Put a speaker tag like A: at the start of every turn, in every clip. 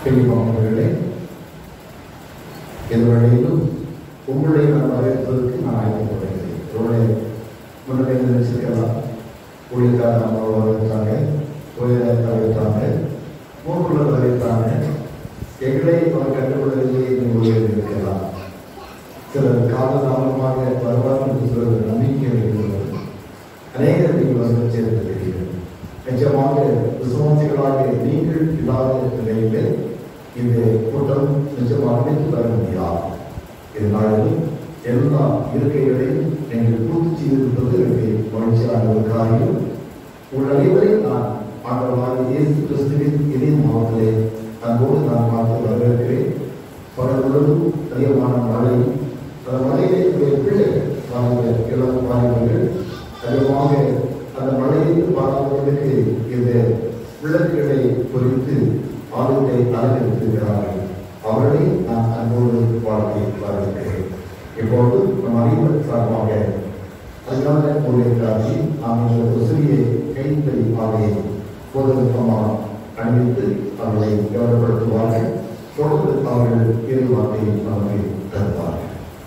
A: பெரியவர்களே இந்த வழியிலும் உங்களை நான் வரவேற்பதற்கு நான் ஆயத்தப்படுகிறேன் உங்களுடைய முன்னணி நினைச்சிருக்கலாம் ஊழியக்கார அம்மா வரவேற்றாங்க உயர வரவேற்றாங்க மூன்று வரவேற்றாங்க எங்களை அவர் கண்டுகொள்ளவில்லை என்று இருக்கலாம் சிலர் காலதாமதமாக வருவார்கள் என்று சிலர் நம்பிக்கை வைத்துள்ளது அநேகர் நீங்கள் வந்து சேர்ந்திருக்கிறீர்கள் நிச்சயமாக விசுவாசிகளாக நீங்கள் இல்லாத நிலையில் இந்த கூட்டம் நிச்சயமாக அமைத்து தர முடியாது இதனால் எல்லா இருக்கைகளையும் நீங்கள் பூர்த்தி செய்திருப்பது எனக்கு மகிழ்ச்சியான ஒரு காரியம் உங்கள் அனைவரையும் நான் ஆண்டவராக இயேசு கிறிஸ்துவின் இணைய மாவட்டத்திலே அன்போடு நான் பார்த்து வரவேற்கிறேன் பகல் முழுவதும் அதிகமான மழை அந்த மழையிலே என்னுடைய பிள்ளைகள் வாலிப இளம் வாலிபர்கள் அதிகமாக அந்த மழையில் பார்ப்பவர்களுக்கு இந்த விளக்குகளை குறித்து ஆர்வத்தை அலங்கரித்திருக்கிறார்கள் அவர்களை நான் அன்போடு வாழ்க்கை வரவேற்கிறேன் இப்பொழுது நம் அனைவரும் சார்பாக அதனால ஊழியர்களாகி நாம் இந்த ஒரு சிறிய கைத்தறி ஆலையை பொதுவிதமாக அணிவித்து அவர்களை கௌரவப்படுத்துவார்கள் தொடர்ந்து அவர்கள் இரு வார்த்தையை அவர்களை தருவார்கள்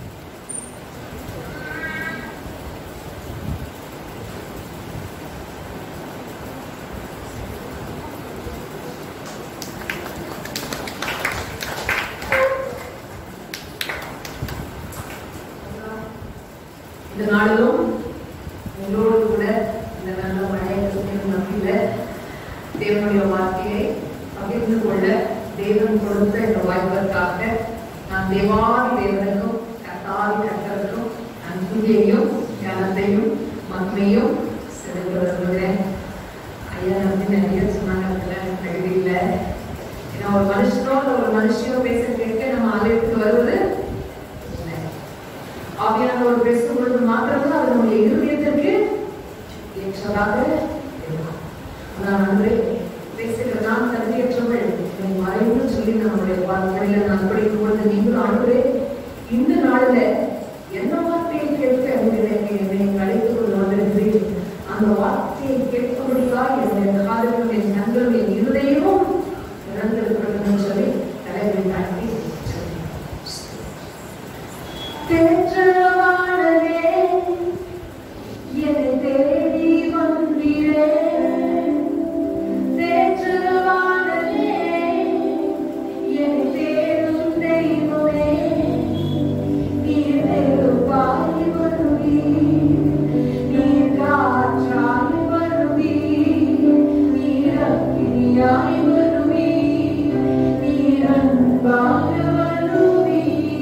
B: இந்த நாளிலும் உங்களோடு கூட இந்த நல்ல மழை மத்தியில தேவனுடைய வார்த்தையை பகிர்ந்து கொள்ள தேவன் கொடுத்த இந்த வாய்ப்பிற்காக நான் தேவாதி தேவனுக்கும் கத்தாதி கத்தருக்கும் நான் துதியையும் ஞானத்தையும் மகிமையும் செலுத்த விரும்புகிறேன் ஐயா நம்பி நிறைய சொன்னாங்க அதுல கல்வி இல்லை ஏன்னா ஒரு மனுஷனோ இல்ல ஒரு மனுஷியோ பேச கேட்க நம்ம ஆலயத்துக்கு வருவது இல்லை ஆவியானவர் பேசும் பொழுது மாத்திரம்தான் அது நம்முடைய இருதயத்திற்கு ஏற்றதாக இருக்கும் நான் அன்று பேசுகிற நான் தகுதியற்றவள் என்னை மறைந்து சொல்லி நம்முடைய வாழ்க்கையில நான் படிக்கும் பொழுது நீங்கள் ஆண்டுகளே இந்த நாள்ல என்ன வார்த்தையை கேட்க என்னை என்னை அழைத்துக் கொண்டு வந்திருக்கிறேன் அந்த வார்த்தையை கேட்கும்படியாக என்னுடைய காதலும் என் கண்களும் என் இருதயமும் இறந்திருக்கிறது சொல்லி தலைவரை தாண்டி தேற்றவானதே என்னை தேடி வந்தீரே தேற்றவானதே என்னை தேடும் தெய்வமே நீர் நெருப்பாய் வருவீர் நீர் காற்றாய் வருவீர் நீர் அக்கினியாய் வருவீர் நீர் அன்பாய் வருவீர்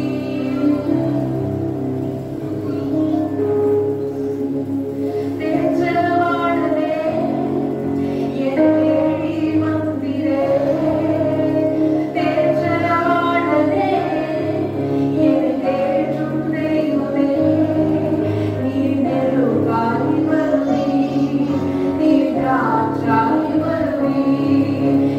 B: தேற்றவானதே என்னை தேடி வந்தீரே தேற்றவானதே என்னை தேற்றும் தெய்வமே நீர் நெருப்பாய் வருவீர் நீர் காற்றாய் வருவீர்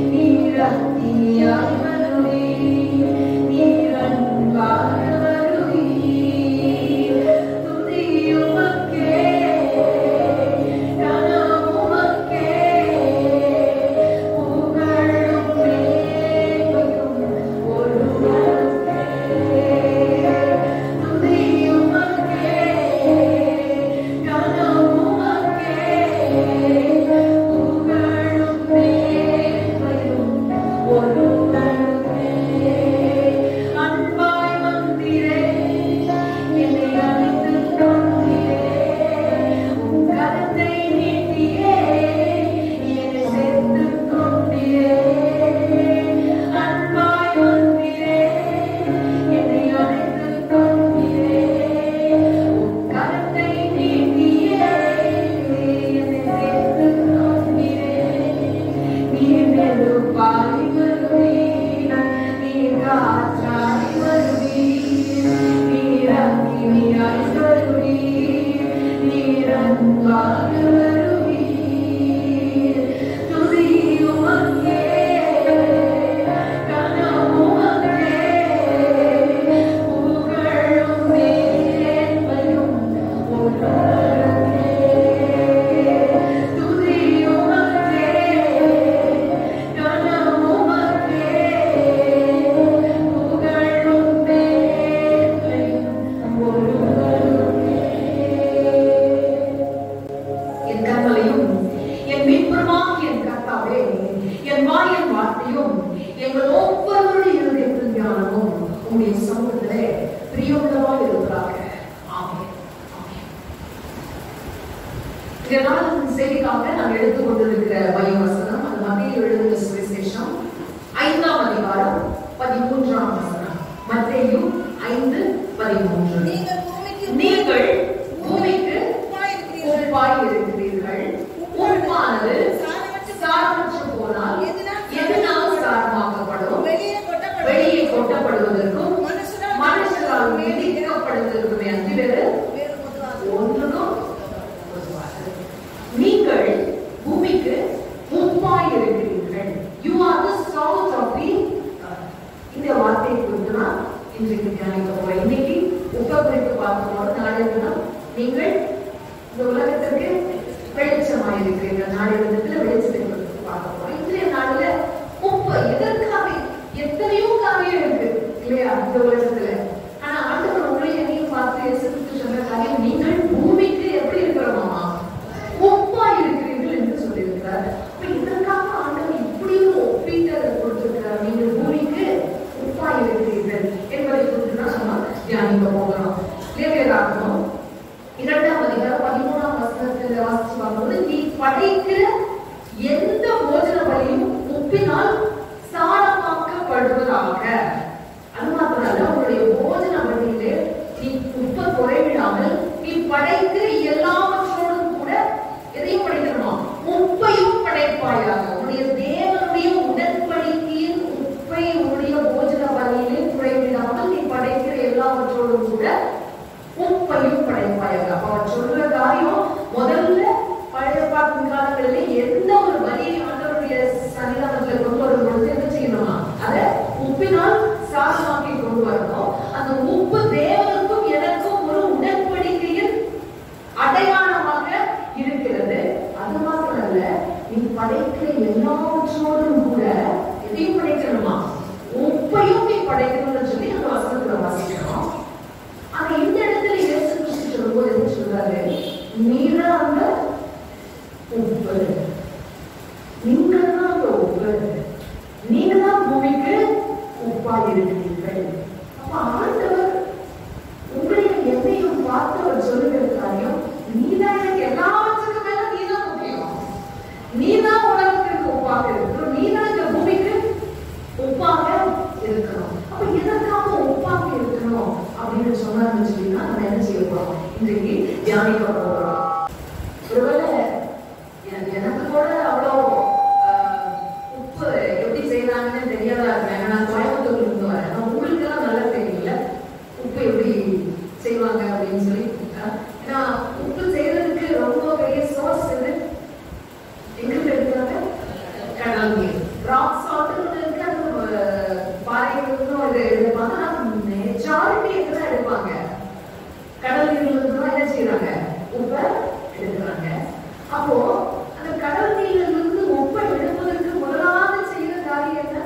B: இருக்கிற வயோவசனம் அது மத்திய எழுதுகிற சுவிசேஷம் ஐந்தாம் அதிகாரம் பதிமூன்றாம் வசனம் மத்தேயும் ஐந்து பதிமூன்று
C: நீங்கள் பூமிக்கு
B: நீங்கள் பூமிக்கு
C: உப்பாயிருக்கிறீர்கள்.
B: உப்பாய் இருக்கிறீர்கள் உப்பானது
C: சாரமற்று
B: சாரமற்று போனால் எதனால் சாரமாக்கப்படும்
C: வெளியே கொட்டப்படும்.
B: வெளியே கொட்டப்படுவதற்கும்
C: மனுஷரால்
B: மனுஷரால் மிதிக்கப்படுவதற்குமே அன்றி வேறு
C: வேறு பொதுவாக.
B: ஒன்றுக்கும் பொதுவாக. நீங்கள் பூமிக்கு உப்பாய் இருக்கிறீர்கள் you are the salt of the இந்த வார்த்தையை குறித்து நான் இன்றைக்கு தியானிக்க போறேன் இன்னைக்கு உப்பை குறித்து பார்க்க போறோம் நாளைய தினம் நீங்கள் இந்த உலகத்திற்கு வெளிச்சமாய் இருக்கிறீர்கள் நாளைய தினத்துல வெளிச்சத்தை குறித்து பார்க்க போறோம் இன்றைய நாளில் உப்பு எதற்காக எத்தனையோ காரியம் இருக்கு இல்லையா இந்த உலகத்துல ஆனா ஆண்டவர் உங்களை என்னையும் பார்த்து இயேசு கிறிஸ்து சொன்ன காரியம் நீங்கள் பூமிக்கு எப்படி இருக்கிறோமா உப்பா இருக்கிறீர்கள் என்று சொல்லியிருக்கிறார் அப்ப இதற்காக ஆண்டவர் இப்படி ஒரு ஒப்பீட்டை கொடுத்திருக்கிறார் நீங்கள் பூமிக்கு உப்பா இருக்கிறீர்கள் என்பதை குறித்து தான் நம்ம தியானிக்க போகிறோம் லேவியராகமம் இரண்டாம் அதிகாரம் பதிமூணாம் வசனத்தில் வாசிச்சு பார்க்கும்போது நீ படைக்கிற எந்த போஜன பலியும் உப்பினால் சாரமாக்கப்படுவதாக அது மாத்திரமல்ல உன்னுடைய போஜன பலியிலே நீ உப்பை குறைவிடாமல் நீ படைக்கிற எல்லாவற்றோடும் கூட எதையும் படைக்கணுமா உப்பையும் படைப்பாயாக உன்னுடைய தேவனுடைய உடன்படிக்கையின் உப்பை உன்னுடைய போஜன பலியிலே குறைவிடாமல் நீ படைக்கிற எல்லாவற்றோடும் கூட உப்பையும் படைப்பாயாக அப்ப அவர் சொல்ற காரியம் முதல்ல பழைய பாட்டு காலங்களிலே எந்த ஒரு வரியை ஆண்டவருடைய சன்னிதானத்துல கொண்டு வரும் பொழுது என்ன செய்யணுமா அத உப்பினால் சாசமாக்கி கொண்டு வரணும் அந்த உப்பு தேவனுக்கும் எனக்கும் ஒரு உடன்படிக்கையின் அடையாளமாக இருக்கிறது அது மாத்திரமல்ல நீ படைக்கிற எல்லாவற்றோடும் கூட எதையும் படைக்கணுமா உப்பையும் நீ படைக்கணும்னு சொல்லி அந்த வசனத்துல வாசிக்கிறோம் ஆனா இந்த இடத்துல இயேசு கிறிஸ்து சொல்லும்போது என்ன சொல்றாரு நீதான் அந்த உப்பு நீங்க தான் அந்த உப்பு நீங்க தான் பூமிக்கு உப்பா இருக்கிறீர்கள் அப்ப ஆண்டவர் உங்களையும் என்னையும் பார்த்து அவர் சொல்லுகிற காரியம் நீதான் எனக்கு எல்லாவற்றுக்கும் மேல நீதான் முக்கியம் நீதான் உலகத்திற்கு உப்பாக இருக்கணும் நீதான் இந்த பூமிக்கு உப்பாக இருக்கணும் அப்ப எதற்காக உப்பாக இருக்கணும் அப்படின்னு சொன்னாருன்னு சொல்லினா நம்ம என்ன செய்ய போறோம் இன்றைக்கு தியானிக்க போறோம் ஒருவேளை எ- எனக்கு கூட அவ்வளோ ஆஹ், உப்பு எப்படி செய்யறாங்கன்னு தெரியாதா இருக்கேன் ஏன்னா நான் கோயம்புத்தூர்ல இருந்து வரேன் ஆனா உங்களுக்கு எல்லாம் நல்லா தெரியல உப்பு எப்படி செய்வாங்க அப்படின்னு சொல்லி ஆஹ், ஏன்னா உப்பு செய்யறதுக்கு ரொம்ப பெரிய சோர்ஸ் இது எங்க எடுக்கிறாங்க கடல் நீர் ராக் சால்ட் இருக்கு அது பாறைகளுக்கும் இது எடுப்பாங்க ஆனா மெஜாரிட்டி எங்க தான் எடுப்பாங்க கடல் நீர்ல இருந்து தான் என்ன செய்யறாங்க உப்பை எடுக்கிறாங்க அப்போ அந்த கடல் நீர்ல இருந்து உப்பை எடுப்பதற்கு முதலாவது செய்யற காரியம் என்ன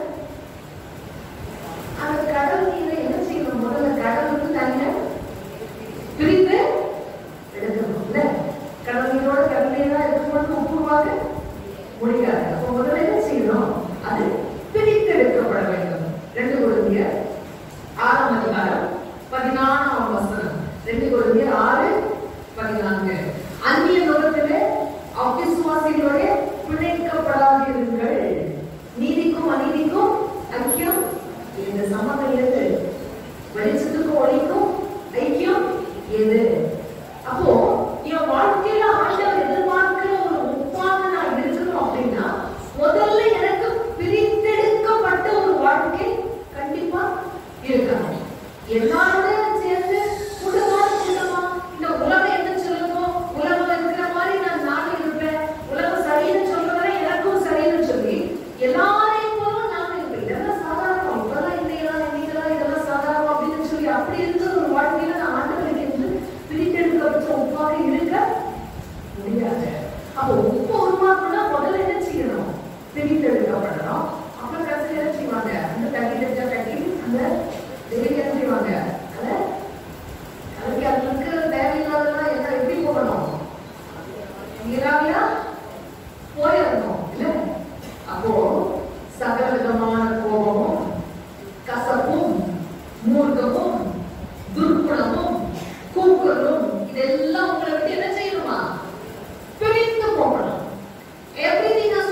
B: அந்த கடல் நீரை என்ன செய்யணும் முதல்ல கடல் வந்து தனியா பிரித்து எடுக்கணும் இல்ல கடல் நீரோட கடல் நீரா இருக்கும்போது உப்பு உருவாக முடியாது அப்போ முதல்ல என்ன செய்யணும் அது பிரித்து எடுக்கப்பட வேண்டும் ரெண்டு குழந்தைய ஆறாம் அதிகாரம் பதினாறாம் வசனம் ரெண்டு குழந்தைய ஆறு பதினான்கு அந்நிய லோகத்திலே அவிசுவாசிகளோட பிணைக்கப்படாதீர்கள் நீதிக்கும் அநீதிக்கும் ஐக்கியம் இந்த சம்மதம் எது வெளிச்சத்துக்கும் ஒளிக்கும் ஐக்கியம் எது அப்போ என் வாழ்க்கையில ஆண்டவர் எதிர்பார்க்கிற ஒரு உப்பாக நான் இருக்கணும் அப்படின்னா முதல்ல எனக்கு பிரித்தெடுக்கப்பட்ட ஒரு வாழ்க்கை கண்டிப்பா இருக்கணும் எல்லாரோட சேர்ந்து குடும்பம் குடும்பம் இந்த உலகம் என்ன சொல்லுமோ உலகம் இருக்கிற மாதிரி நான் நானும் இருப்பேன் உலகம் சரின்னு சொல்றவரை எனக்கும் சரின்னு சொல்லி எல்லாரையும் போல நான் இருப்பேன் இதெல்லாம் சாதாரணம் இப்பெல்லாம் இல்லையெல்லாம் இன்னைக்கெல்லாம் இதெல்லாம் சாதாரணம் அப்படின்னு சொல்லி அப்படி இருக்கிற ஒரு வாழ்க்கையில நான் ஆண்டவருக்கு என்று பிரித்தெடுக்கப்பட்ட உப்பாக இருக்க முடியாது அப்போ உப்பு உருவாக்கணும்னா முதல்ல என்ன செய்யணும் பிரித்தெடுக்கப்படணும் அப்புறம் கடைசியில் என்ன செய்வாங்க அந்த கட்டி தட்டா கட்டி அந்த வெளியே என்ன செய்வாங்க அதை கலக்கி அதுல இருக்கிற தேவையில்லாதெல்லாம் என்ன எப்படி போகணும் நீராவியா போயிடணும் இல்ல அப்போ சகல விதமான கோபமும் கசப்பும் மூர்க்கமும் துர்க்குணமும் கூக்குரலும் இதெல்லாம் உங்களை விட்டு என்ன செய்யணுமா பிரித்து போகணும் எவ்ரிதிங் has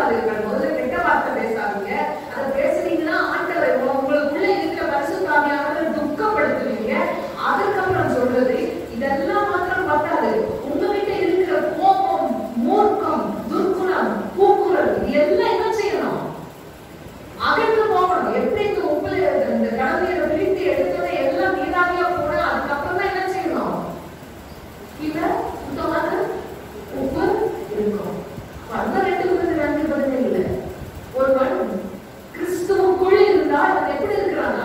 B: பேசாதீர்கள் முதல்ல கெட்ட வார்த்தை பேசாதீங்க அதை பேசுனீங்கன்னா ஆண்டவர் உங்க- உங்களுக்குள்ள இருக்கிற பரிசுத்தாமியானவர் துக்கப்படுத்துவீங்க அதுக்கப்புறம் சொல்றது இதெல்லாம் மாத்திரம் பத்தாது உங்ககிட்ட இருக்கிற கோபம் மூர்க்கம் துர்க்குணம் கூக்குரல் இது எல்லாம் என்ன செய்யணும் அகன்று போகணும் எப்படி இந்த உப்புல இந்த கடமையை பிரித்து எடுத்ததை எல்லாம் நீராகியா போன அதுக்கப்புறம் தான் என்ன செய்யணும் இல்ல சுத்தமான உப்பு இருக்கும் அப்ப அந்த ரெண்டு பேருக்கு ரெண்டு பதில் இல்லை ஒருவன் கிறிஸ்துவுக்குள் இருந்தால் அவன் எப்படி இருக்கிறானா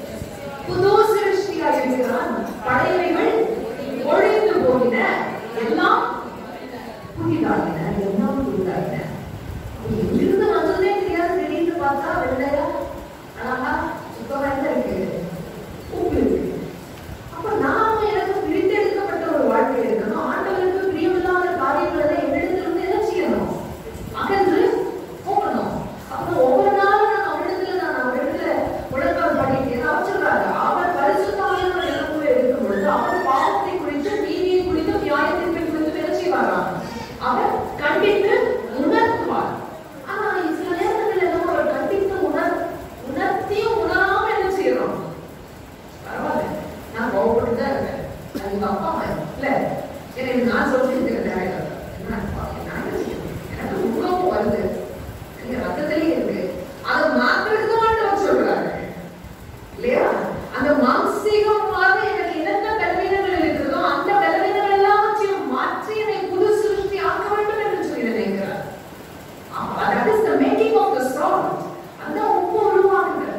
B: புது சிருஷ்டியா இருக்கிறான் பழையவைகள் ஒழிந்து போகின எல்லாம் புதிதாகின எல்லாம் புதிதாகின எங்கிருந்து வந்ததே தெரியாது திடீர்னு பார்த்தா வெள்ளையா அழகா சுத்தமா என்ன இருக்கு உப்பு இருக்கு அப்ப நாம எனக்கு பிரித்தெடுக்கப்பட்ட ஒரு வாழ்க்கை இருக்கணும் ஆண்டவருக்கு பிரியமில்லாத காரியங்களை தான் என்னிடத்திலிருந்து என்ன செய்யணும் அகன்று போகணும் அப்ப ஒவ்வொரு நாளும் நான் அவரிடத்துல நான் அவரிடத்துல உடற்பாடு பண்ணிட்டு அவர் சொல்றாரு அவர் பரிசுத்தாவியான இழப்பு இருக்கும் பொழுது அவர் பாவத்தை குறித்து நீதியை குறித்து நியாயத்திற்கு குறித்து என்ன செய்வாராம் அவர் கண்டித்து உணர்த்துவார் ஆனா சில நேரங்களில் என்ன அவர் கண்டித்து உணர் உணர்த்தியும் உணராம என்ன செய்யறோம் பரவாயில்ல நான் கோவப்பட்டு தான் இருக்கேன் அது உங்க அப்பா அம்மா இல்ல எனக்கு நான் சொல்லிட்டு இருக்கேன் என்ன அப்பா, நான் என்ன செய்யணும்? எனக்கு உருவமும் வருது எங்க ரத்தத்திலேயே இருக்கு அதை மாத்துறதுக்கு ஆண்டவர் சொல்றாரு இல்லையா அந்த மாம்சீகமாக எனக்கு என்னென்ன பலவீனங்கள் இருக்கிறதோ அந்த பலவீனங்கள் எல்லாவற்றையும் மாற்றி என்னை புது சிருஷ்டி ஆக்க வேண்டும் என்று சொல்லி நினைக்கிறார் அப்ப that is the making of the salt அந்த உப்பு உருவாக்குங்க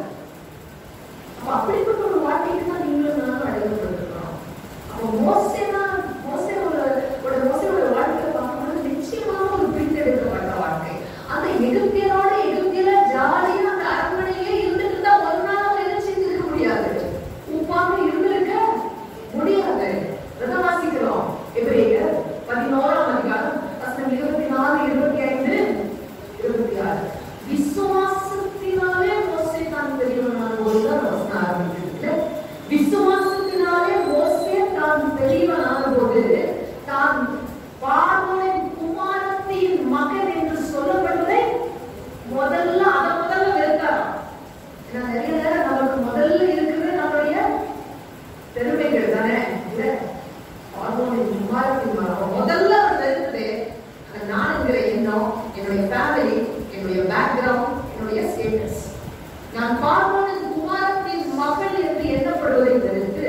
B: அப்ப அப்படிப்பட்ட ஒரு வாழ்க்கைக்கு தான் நீங்களும் நானும் அடையப்பட்டிருக்கிறோம் அப்ப மோசேனா மோசேவோட ஒரு மோசேவோட வாழ்க்கையை பார்க்கும்போது நிச்சயமாக ஒரு பிரித்தெடுக்கப்பட்ட வாழ்க்கை அந்த எகிப்தியரோட எகிப்தியர ஜாலியா அந்த அரண்மனையிலே இருந்துட்டு தான் ஒரு நாள் அவங்க என்ன செஞ்சிருக்க முடியாது உப்பாக இருந்திருக்க முடியாது இதை வாசிக்கிறோம் எபிரேயர் பதினோராம் அதிகாரம் வசனம் இருபத்தி நாலு இருபத்தி ஐந்து இருபத்தி ஆறு விசுவாசத்தினாலே மோசே தான் பெரியவனான போதுதான் வசனம் ஆரம்பிக்குது விசுவாசத்தினாலே மோசே தான் பெரியவனான போது தான் பார்வோனின் குமாரத்தின் மகன் என்று சொல்லப்படுவதை முதல்ல அதை முதல்ல வெறுத்தாராம் ஏன்னா நிறைய நேரம் நமக்கு முதல்ல இருக்கிறது நம்மளுடைய பெருமைகள் தானே இல்ல பார்வோனின் குமாரத்தின் மகன் முதல்ல அவர் வெறுத்தது அந்த நானுங்கிற எண்ணம் என்னுடைய ஃபேமிலி என்னுடைய பேக்ரவுண்ட் என்னுடைய ஸ்டேட்டஸ் நான் பார்வோனின் குமாரத்தின் மகள் என்று எண்ணப்படுவதை வெறுத்து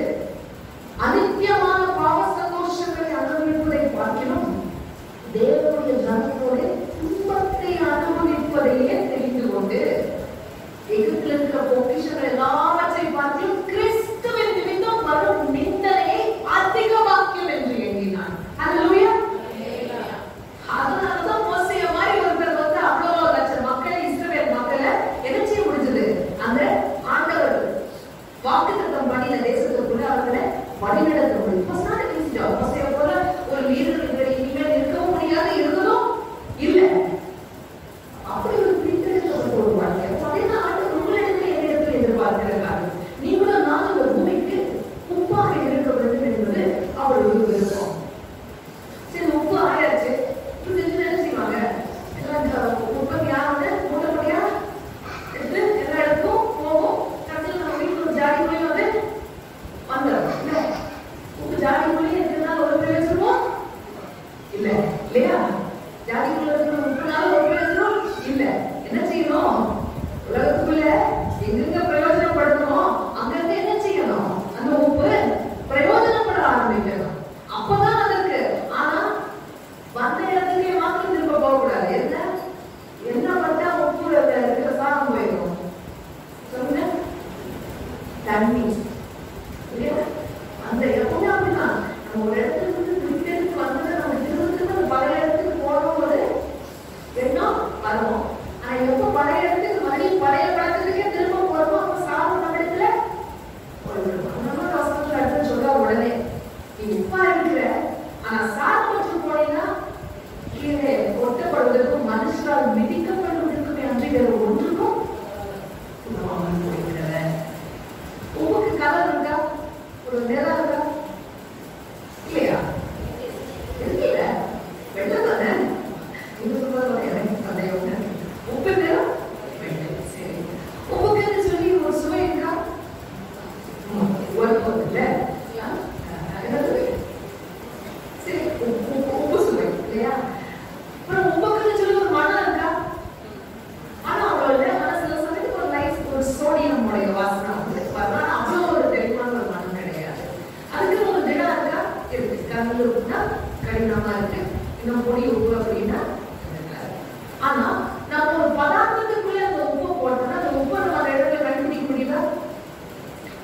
B: அனித்தியமான பாவ சந்தோஷங்களை அனுபவிப்பதை பார்க்கிறோம் தேவனுடைய ஜனத்தோட துன்பத்தை அனுபவிப்பதையே தெரிந்து கொண்டு எகிப்தில் இருக்கிற பொக்கிஷங்கள் எல்லாவற்றையும் பார்த்திலும் கிறிஸ்துவின் நிமித்தம் வரும் நிந்தனையை அதிகமாக்கியம் என்று எண்ணினான் அல்லேலூயா அதனாலதான் மோசைய மாதிரி ஒருத்தர் வந்து அவ்வளவு லட்சம் மக்களை இஸ்ரவேல் மக்களை என்ன செய்ய முடிஞ்சது அந்த ஆண்டவர் வாக்குத்தத்தம் பண்ணின தேசத்துக்குள்ள அவர்களை வழிநடத்த முடியும் It was not an easy job. மோசேயை போல ஒரு லீடர்களுக்கு இனிமேல் இருக்கவும் முடியாது இருந்ததும் இல்லை அப்படி ஒரு பிரித்தெடுக்கப்பட்ட ஒரு வாழ்க்கை அப்ப அதே தான் ஆண்டவர் உங்களிடத்தில் என்னிடத்தில் எதிர்பார்க்கிறார் நீங்களும் நானும் இந்த பூமிக்கு உப்பாக இருக்க வேண்டும் என்பது அவருடைய விருப்பம் சரி உப்பு ஆயாச்சு இது என்ன செய்வாங்க எல்லாம் இந்த உற்பத்தி ஆனது மூலப்படியா எடுத்து எல்லா இடத்துக்கும் போகும் கடைசியில் நம்ம வீட்டுல ஒரு ஜாடி போய் வந்து வந்துடும் இல்ல உப்பு ஜாடி போய் இருக்கிறதுனால ஒரு பிரயோஜனமும் இல்ல இல்லையா ஜாதிக்குள்ள இருக்கிற உப்புனால ஒரு பிரயோஜனம் இல்ல என்ன செய்யணும் உலகத்துக்குள்ள எங்கெங்க பிரயோஜனப்படணும் அங்கங்க என்ன செய்யணும் அந்த உப்பு பிரயோஜனப்பட ஆரம்பிக்கணும் அப்பதான் அதற்கு ஆனா வந்த இடத்துலயே மாத்திரம் திரும்ப போகக்கூடாது என்ன என்ன பண்ணா உப்பு இருக்கிற சாதம் போயிடும் சொல்லுங்க தண்ணி இல்லையா அந்த எப்பவுமே அப்படிதான் நம்ம ஒரு இடத்துல இருந்து திருப்பி எடுத்து வந்ததை நம்ம திரும்ப திரும்ப அந்த பழைய இடத்துக்கு போகும்போது எண்ணம் வரும் ஆனா எப்போ பழைய இடத்துக்கு மறுபடியும் பழைய பழக்கத்துக்கே திரும்ப போறோமோ அப்ப சாதம் நம்ம இடத்துல போயிடும். அந்த மாதிரி வசனத்துல அடுத்து சொல்ல உடனே நீ உப்பா இருக்கிற ஆனா சாதம் வச்சு போனீங்கன்னா கீழே ஒட்டப்படுவதற்கும் மனுஷரால் மிதிக்கப்படுவதற்கும் அன்றி வேறு ஒன்றுக்கும் உதவாமல் போய்விடுற உமக்கு கதை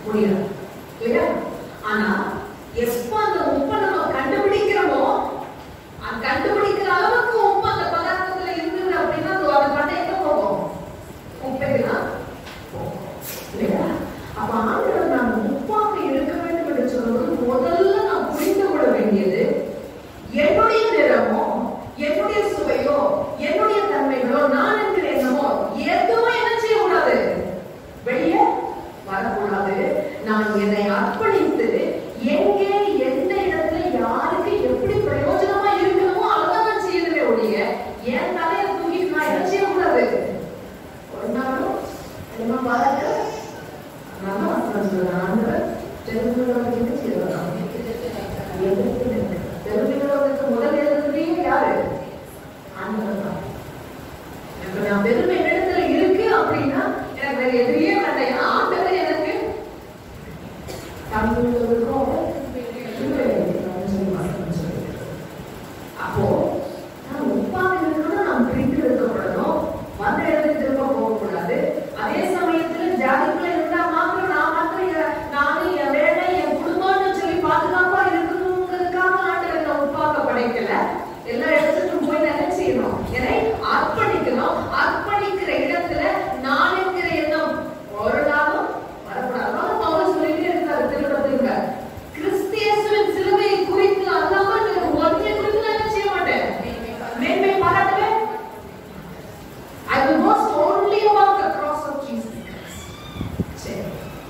B: முடியாது இல்லையா ஆனா எப்ப அந்த உப்பை நம்ம கண்டுபிடிக்கிறோமோ அந்த கண்டுபிடிக்கிற அளவுக்கு உப்பு அந்த பதார்த்தத்துல இருந்தது அப்படின்னா அது அது மட்டும் எங்க போகும் உப்பைக்கு தான் போகும். இல்லையா அப்ப ஆண்டவர் நாம் உப்பாக இருக்க வேண்டும் என்று சொல்லும்போது முதல்ல நாம் புரிந்து கொள்ள வேண்டியது என்னுடைய நிறமோ என்னுடைய சுவையோ என்னுடைய தன்மைகளோ நான் என்கிற எண்ணமோ எதுவும் என்ன செய்யக்கூடாது வெளியே வரக்கூடாது நான் என்னை அர்ப்பணித்து எங்கே எந்த இடத்துல யாருக்கு எப்படி பிரயோஜனமா இருக்கணுமோ அதான் நான் செய்யணுமே ஒழிய என் தலையை தூக்கிட்டு நான் என்ன செய்யக்கூடாது ஒரு நாளும் என்ன பாருங்க நான் வசனம் சொல்றேன் ஆண்டவர் தெரிஞ்சுள்ளவர்களுக்கு என்ன செய்வாராம் பெருமைகளுக்கு முதல் எழுதுறதே யாரு ஆண்டவர் தான் இப்ப நான் பெருமை இடத்துல இருக்கு அப்படின்னா எனக்கு வேற எதிரியே வேண்டாம் ஏன்னா ஆண்டவர் எனக்கு தமிழுக்கும் அப்போ நான் உப்பாக இருக்கணும் நாம் பிரித்து இருக்கப்படணும் வந்த இடத்துக்கு திரும்ப போகக்கூடாது அதே சமயத்துல ஜாதிக்குள்ள இருந்தா மாத்திரம் நான் மாத்திரம் என் நானும் என் வேலை என் குடும்பம்னு சொல்லி பாதுகாப்பா இருக்கணுங்கிறதுக்காக ஆண்டவர் என்ன உப்பாக படைக்கல எல்லா இடத்துக்கும் போய் நான் என்ன செய்யணும் என்னை அர்ப்பணிக்கணும் அர்ப்பணிக்கிற இடத்துல நான் என்கிற எண்ணம் ஒரு நாளும் வரக்கூடாது அதனால பவுல் சொல்லிட்டே இருக்காரு திரும்ப திரும்ப கிறிஸ்தியேசுவின் சிலுவையை குறித்து அல்லாமல் வேறு ஒன்றை குறித்து நான் என்ன செய்ய மாட்டேன் மேன்மை பாராட்டவே I will boast only about the cross of Jesus Christ. சரி.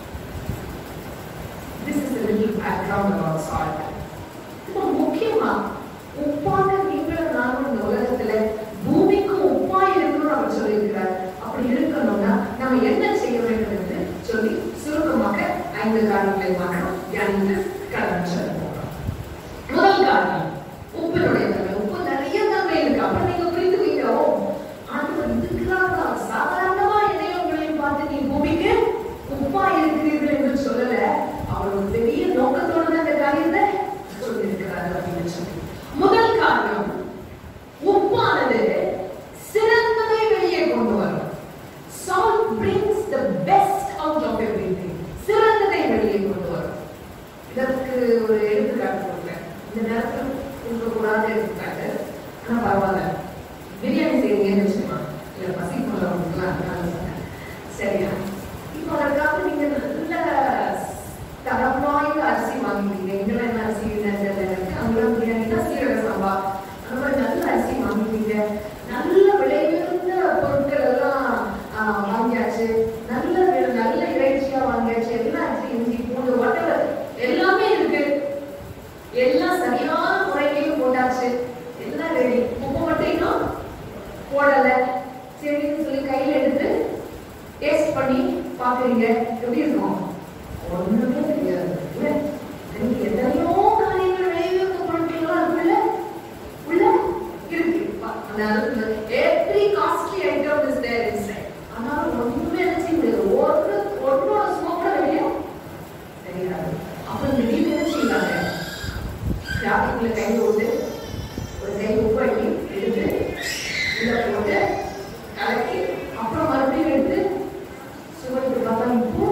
B: This is a little background about salt. இப்போ முக்கியமா உப்பான நீங்களும் நானும் இந்த உலகத்துல பூமிக்கு உப்பா இருக்கணும்னு அவர் சொல்லியிருக்கிறார் அப்படி இருக்கணும்னா நம்ம என்ன செய்ய வேண்டும் என்று சொல்லி சுருக்கமாக ஐந்து காரணங்களை மாற்றம் தியானித்து கடந்து செல்ல போகிறோம் முதல் காரணம் உப்பினுடைய தன்மை உப்பு நிறைய தன்மை இருக்கு அப்ப நீங்க புரிந்துவீங்க ஓ ஆண்டவர் இதுக்குறாங்க சாதாரணமா என்னையும் உங்களையும் பார்த்து நீ பூமிக்கு உப்பா இருக்கிறீர்கள் என்று சொல்லல அவர் ஒரு பெரிய நோக்கத்தோட தான் இந்த காரியத்தை சொல்லியிருக்கிறார் அப்படின்னு சொல்லி முதல் காரணம் உப்பானது சிறந்ததை வெளியே கொண்டு வரும் salt brings the best out of everything சிறந்ததை வெளியே கொண்டு வரும் இதற்கு ஒரு எடுத்துக்காட்டு கொடுக்குறேன் இந்த நேரத்தில் கொடுக்கக்கூடாத எடுத்துக்காட்டு ஆனா பரவாயில்ல பிரியாணி செய்வீங்கன்னு வச்சுக்கோமா இல்ல பசி கொண்டவங்களுக்குலாம் அதனால சொன்னேன் சரியா இப்போ அதற்காக நீங்க நல்ல தரம் வாய்ந்த அரிசி வாங்கிட்டீங்க எங்கெல்லாம் என்ன அரிசி எனக்கு அங்கெல்லாம் பிரியாணினா சீரக சம்பா அந்த மாதிரி நல்ல அரிசி வாங்கிட்டீங்க நல்ல விலையுயர்ந்த பொருட்கள் எல்லாம் ஆஹ், வாங்கியாச்சு நல்ல வி- நல்ல இறைச்சியா வாங்கியாச்சு எல்லா அரிசி இஞ்சி பூண்டு whatever எல்லாமே இருக்கு எல்லாம் சரியான முறையிலையும் போட்டாச்சு எல்லாம் ரெடி உப்பு மட்டும் இன்னும் போடல சரின்னு சொல்லி கையில எடுத்து டேஸ்ட் பண்ணி பாக்குறீங்க எப்படி இருக்கும் ஒண்ணுமே தெரியாது இல்ல எனக்கு எத்தனையோ காரியங்கள் விளைவிக்க பொருட்கள்லாம் இருக்குல்ல உள்ள இருக்கு பா- அதாவது every costly item is there inside ஆனாலும் ஒண்ணுமே என்ன செய்ய முடியாது ஒரு ஒன்னோட ஸ்மோக்க வெளியே தெரியாது அப்ப திடீர்னு என்ன செய்யலாங்க ஜாக்கிக்குள்ள கை போட்டு ஒரு கை உப்பு அள்ளி எடுத்து உள்ள போட்டு கலக்கி அப்புறம் மறுபடியும் எடுத்து சுவைத்து பார்த்தா உப்பு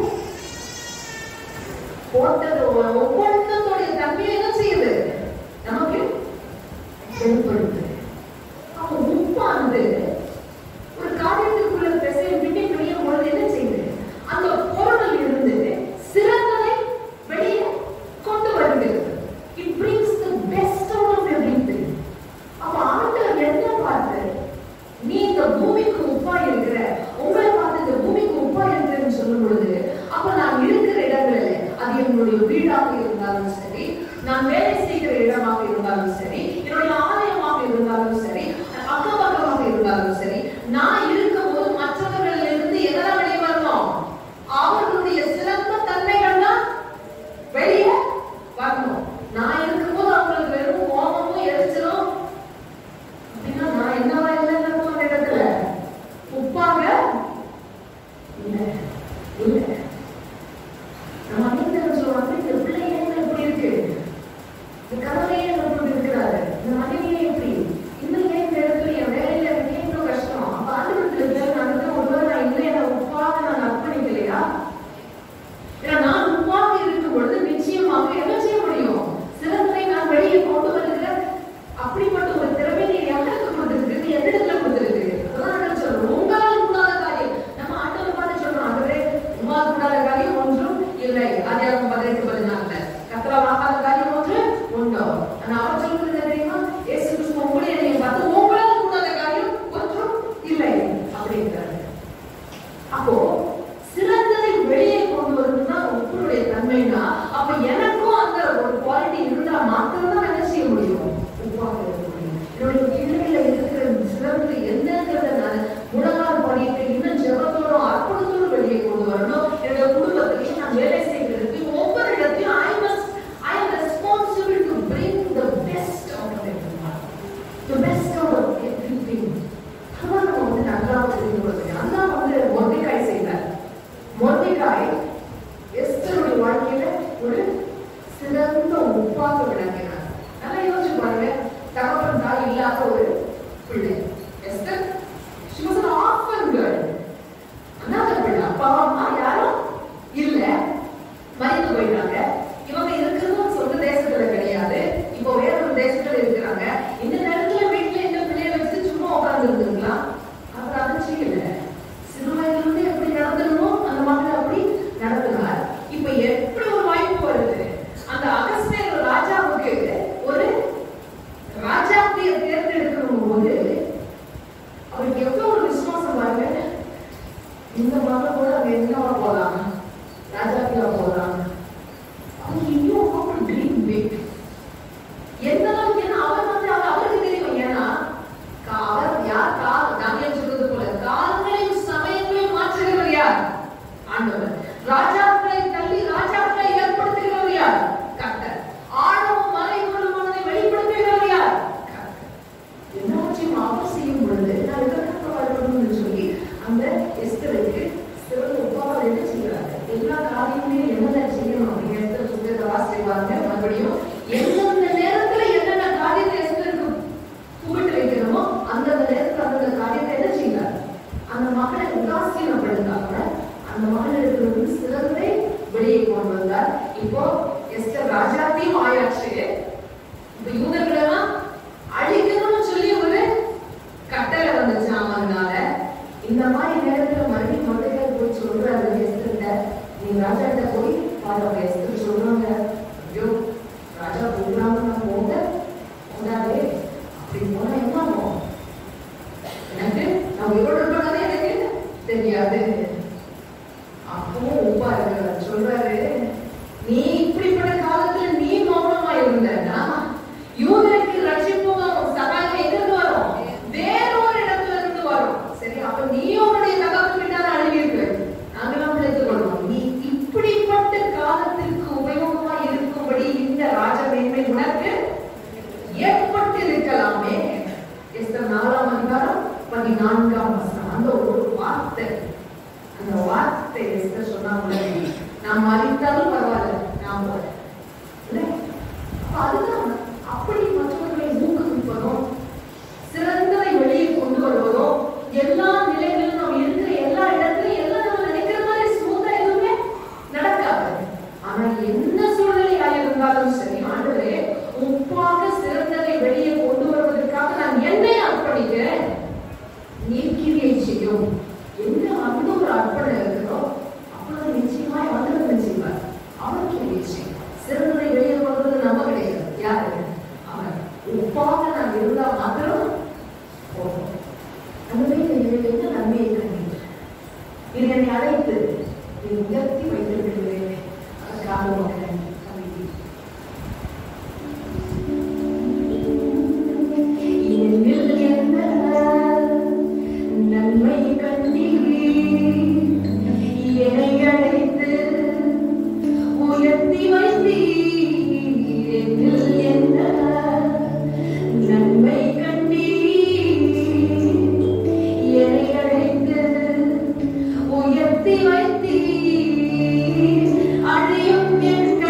B: போட்டது ஒ- ஒவ்வொருத்தனுடைய தன்மையை என்ன செய்யுது நமக்கு வெளிப்படுத்து அப்ப உப்பானது ஒரு காரியத்துக்குள்ள திசை விட்டு வெளியே பொழுது என்ன செய்யுது அந்த பொருளில் இருந்து சிறந்ததை வெளியே கொண்டு வருகிறது it brings the best out of everything அப்ப ஆண்டவர் என்ன பார்த்து நீ இந்த பூமிக்கு உப்பா இருக்கிற உங்களை பார்த்து இந்த பூமிக்கு உப்பா இருக்கிறேன்னு சொல்லும் பொழுது அப்ப நான் இருக்கிற இடங்களில் அது என்னுடைய வீடாக இருந்தாலும் சரி நான் வேலை செய்கிற இடமாக இருந்தாலும் சரி என்னுடைய ஆலயமாக இருந்தாலும் சரி அக்கபக்கமாக இருந்தாலும் சரி நான் இருக்கும்போது மற்றவர்களில் இருந்து எதெல்லாம் வெளியே வரணும் அவர்களுடைய சிறந்த தன்மைகள் தான் வெளியே வரணும் நான் இருக்கும்போது அவங்களுக்கு வெறும் கோபமும் எரிச்சலும் அப்படின்னா நான் என்னவா இல்லைன்னு இருக்கும் அந்த இடத்துல உப்பாக இல்ல இல்ல நம்ம அன்னைக்கு சொல்லுவாங்க இந்த பிள்ளை ஏன் இப்படி இருக்கு இந்த கணவர் ஏன் இப்படி இருக்கிறாரு இந்த மனைவி இல்லை ஆதியாகமம் பதினெட்டு பதினாலுல கத்தரால் ஆகாத காரியம் ஒன்று உண்டோ ஆனா அவர் சொல்றது என்ன தெரியுமா இயேசு கிறிஸ்து உங்களை என்னை பார்த்து உங்களால் கூடாத காரியம் ஒன்றும் இல்லை அப்படிங்கிறாரு அப்போ சிறந்ததை வெளியே கொண்டு வரணும்னா உங்களுடைய தன்மைனா அப்ப எனக்கும் அந்த ஒரு குவாலிட்டி இருந்தா மாத்திரம்தான் என்ன செய்ய முடியும் உப்பாக இருக்க முடியும் என்னுடைய பிள்ளைகள இருக்கிற சிறந்து என்னங்கிறத நான் முழங்கால் படிட்டு இன்னும் ஜெபத்தோடும் அர்ப்பணத்தோடும் வெளியே கொண்டு வரணும் என்னுடைய குடும்பத்திலையும் நான் வேலை செய்வதற்கு ஒவ்வொரு இடத்தையும் I must I am responsible to bring the best out of everyone the best out of everything அதான் நம்ம வந்து நல்லா தெரிந்து கொள்வது அதான் வந்து மொர்திகாய் செய்தார் மொர்திகாய் எஸ்தருடைய வாழ்க்கையில ஒரு சிறந்த உப்பாக விளங்கினார் நல்லா யோசிச்சு பாருங்க தகப்பன் தாய் இல்லாத ஒரு பிள்ளை Esther she was an orphan girl அனாதை பிள்ளை அப்பா அம்மா யாரும் இல்ல மறைந்து போயிட்டாங்க இவங்க இருக்கிறதும் சொந்த தேசத்துல கிடையாது இப்போ வேற ஒரு தேசத்துல இருக்கிறாங்க இந்த நேரத்துல வீட்டுல இந்த பிள்ளைய வச்சு சும்மா உட்கார்ந்து இருந்துருக்கலாம் அவர் அதை செய்யல சிறு வயதிலிருந்து எப்படி நடத்தணுமோ அந்த மாதிரி அப்படி நடத்தினார் இப்ப எப்படி ஒரு வாய்ப்பு வருது அந்த அகஸ்தியர் ராஜாவுக்கு ஒரு ராஜாத்திய தேர்ந்தெடுக்கணும் போது அவருக்கு எவ்வளவு ஒரு விசுவாசம் பாருங்க இந்த மகன் கூட அங்க என்னவா போலாம் ராஜாத்தியா போலாம் அவங்க இன்னும் அவங்க ட்ரீம் பிக் எந்த அளவுக்கு ஏன்னா அவர் வந்து அவர் அவருக்கு தெரியும் ஏன்னா கா- அவர் யார் கால் தானியல் சொல்றது போல காலங்களையும் சமயங்களையும் மாற்றுகிறவர் யார் ஆண்டவர் ராஜாக்களை தள்ளி ராஜாக்களை ஏற்படுத்துகிறவர் யார் கர்த்தர் ஆழமும் மறைகளுமானதை வெளிப்படுத்துகிறவர் யார் கர்த்தர் எல்லாவற்றையும் அவர் செய்யும் பொழுது நான் இதற்காக வரணும்னு சொல்லி அந்த எஸ்தருக்கு சிறந்த உபாவம் என்ன செய்கிறாங்க எல்லா காரியமுமே என்னென்ன செய்யணும் அப்படின்னு எஸ்தர் சுத்தத்தை வாசிப்பாங்க மறுபடியும் எந்தெந்த நேரத்துல என்னென்ன காரியத்தை எஸ்தருக்கு புகட்டு வைக்கணுமோ அந்தந்த நேரத்துல அந்தந்த காரியத்தை என்ன செய்யறாரு அந்த மகளை உதாசீனப்படுத்தாம அந்த மகளிடத்துல இருந்து சிறந்தை வெளியே கொண்டு வந்தார் இப்போ எஸ்தர் ராஜாத்தையும் ஆயாச்சு இப்ப யூதர்கள் எல்லாம் அழிக்கணும்னு சொல்லி ஒரு கட்டளை வந்துச்சு அவங்கனால இந்த மாதிரி நேரத்துல மறுபடியும் மொட்டைகள் போய் சொல்றாரு எஸ்தர்கிட்ட நீ ராஜாட்ட போய் பாருங்க எஸ்தர் சொல்றாங்க ஐயோ ராஜா கூப்பிடாம நான் போங்க போடாதே அப்படி போனா என்ன ஆகும் எனக்கு நான் உயிரோடு இருப்பதே எனக்கு தெரியாது அப்பவும் உப்பா இருக்கிறார் சொல்றாரு நீ இப்படிப்பட்ட காலத்துல நீ மௌனமா இருந்தன்னா யூதருக்கு ரட்சிப்பும் சகாயம் எங்கிருந்து வரும் வேறொரு இடத்துல இருந்து வரும் சரி அப்ப நீ உன்னுடைய தகவல் பின்னால் அழுகிருக்கு நாங்களாம் பிழைத்துக் கொள்வோம் நீ இப்படிப்பட்ட காலத்திற்கு உபயோகமா இருக்கும்படி இந்த ராஜ மேன்மை உனக்கு ஏற்பட்டு இருக்கலாமே எஸ்தர் நாலாம் அதிகாரம் பதினான்காம் வசனம் அந்த ஒரு வார்த்தை அந்த வார்த்தை எஸ்தர் சொன்னாங்க நான் மறித்தாலும் பரவாயில்ல நான் போறேன் இல்ல? அப்ப அதுதான் அப்படி மற்றவர்களை ஊக்குவிப்பதும் சிறந்ததை வெளியே கொண்டு வருவதும் எல்லா நிலைகளிலும் நம்ம இருக்கிற எல்லா இடத்துலயும் எல்லாம் நம்ம நினைக்கிற மாதிரி ஸ்மூத்தா எதுவுமே நடக்காது ஆனா என்ன சூழ்நிலையா இருந்தாலும் சரி ஆண்டவரே உப்பாக சிறந்ததை வெளியே கொண்டு வருவதற்காக நான் என்னை அர்ப்பணிக்கிறேன் நீர்க்கிரியை செய்யும் என்ன அந்த ஒரு அர்ப்பணம் இருக்கிறோ அப்பொழுது நிச்சயமாய் ஆண்டவர் என்ன செய்வார் அவர் கிரியை செய்யும் சிறந்ததை வெளியே கொள்வது நம்ம கிடையாது யாரு அவர் உப்பாக நான் இருந்தா மாத்திரம் போதும் அந்த என்ன நன்மையை கண்டீர்கள் இது என்னை அழைத்து நீ உயர்த்தி வைத்திருக்கிறேன் அதற்காக உனக்கு நன்றி அமைதி என்னில் என்ன நன்மை கண்டீர் என்னை அழைத்து உயர்த்தி வைத்தீர் என்னில் என்ன நன்மை கண்டீர் என்னை அழைத்து உயர்த்தி வைத்தீர் அழியும் என்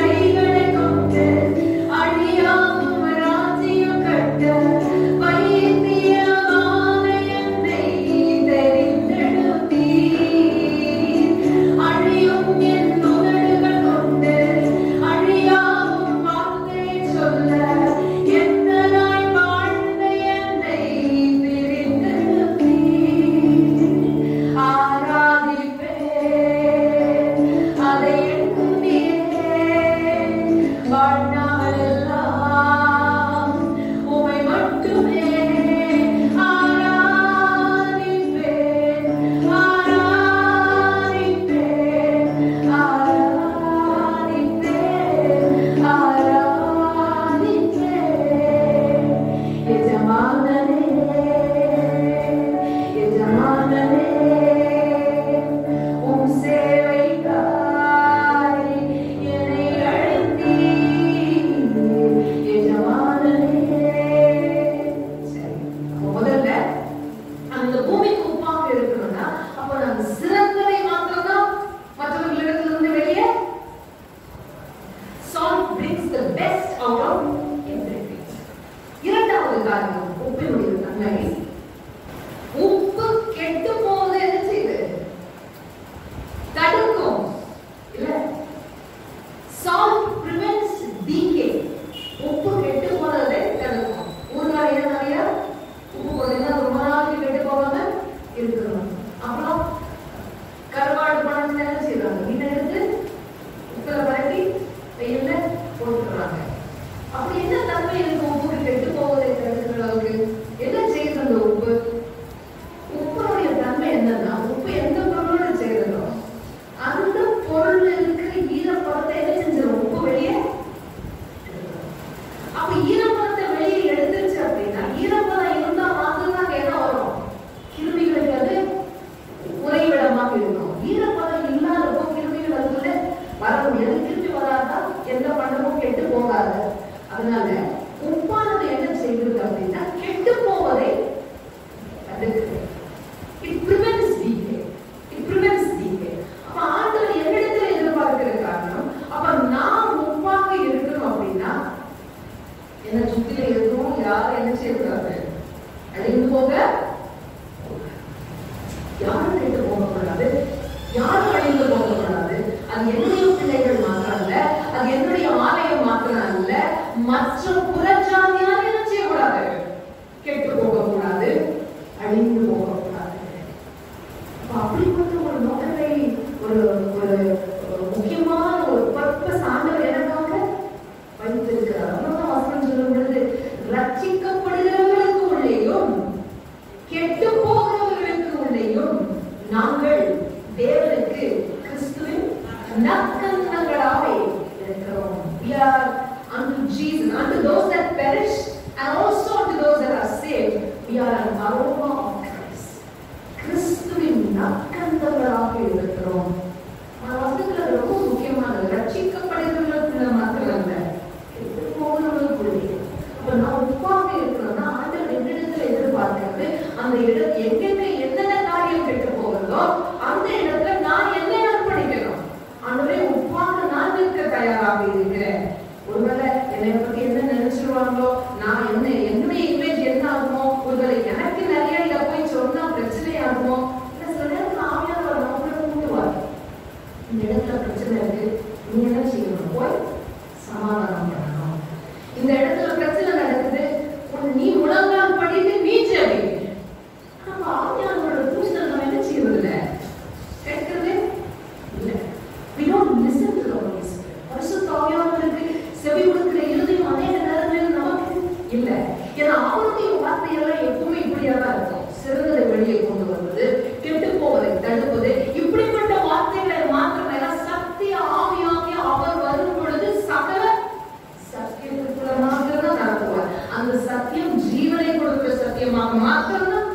B: நற்கந்தங்களாக இருக்கிறோம் we are unto Jesus unto those that perish and also unto those that are saved we are an aroma of Christ கிறிஸ்துவின் நற்கந்தங்களாக இருக்கிறோம் அந்த வசனத்துல ரொம்ப முக்கியமானது ரட்சிக்கப்படுகிறவர்களுக்கு மாத்திரம் அல்ல கெட்டு போகிறவர்களுக்குள்ளே அப்ப நான் உப்பாக இருக்கிறோம்னா ஆண்டவர் என்னிடத்துல எதிர்பார்க்கிறது அந்த இடம் எங்கெங்க என்னென்ன காரியம் கெட்டு போகிறதோ அந்த இடத்துல நான் என்ன அர்ப்பணிக்கணும் ஆண்டவரே உப்பாக நான் இருக்க தயாராக இருக்கிறேன் ஒருவேளை என்னை பத்தி என்ன நினைச்சிருவாங்களோ நான் என்ன என்னுடைய இமேஜ் என்ன ஆகுமோ ஒருவேளை எனக்கு நிறைய இதை போய் சொன்னா பிரச்சனை ஆகுமோ இல்ல சில நேரத்துல ஆவியானவர் நம்மள கூட்டுவார் இந்த இடத்துல பிரச்சனை இருக்கு நீ என்ன செய்யணும் போய் சமாதானம் பண்ணணும் இந்த இடத்துல பிரச்சனை நடக்குது உன் நீ முழங்கால் படிட்டு நீ ஜெபி நம்ம ஆவியானவரோட தூசல் நம்ம என்ன செய்யறது இல்ல கேட்கறது இல்ல we don't listen to the Holy Spirit பரிசுத்த ஆவியானவருக்கு செவி கொடுக்கிற இருதயம் அநேக நேரங்களில் நமக்கு இல்ல ஏன்னா அவருடைய வார்த்தையெல்லாம் எப்பவுமே இப்படியா தான் இருக்கும் சிறந்ததை வெளியே கொண்டு வருவது கெட்டு போவதை தடுப்பது இப்படிப்பட்ட வார்த்தைகளை மாத்திரமேல சத்திய ஆவியாகிய அவர் வரும் பொழுது சகல சத்தியத்துக்குள்ள மாத்திரம் நடத்துவார் அந்த சத்தியம் ஜீவனை கொடுக்கிற சத்தியமாக மாத்திரம்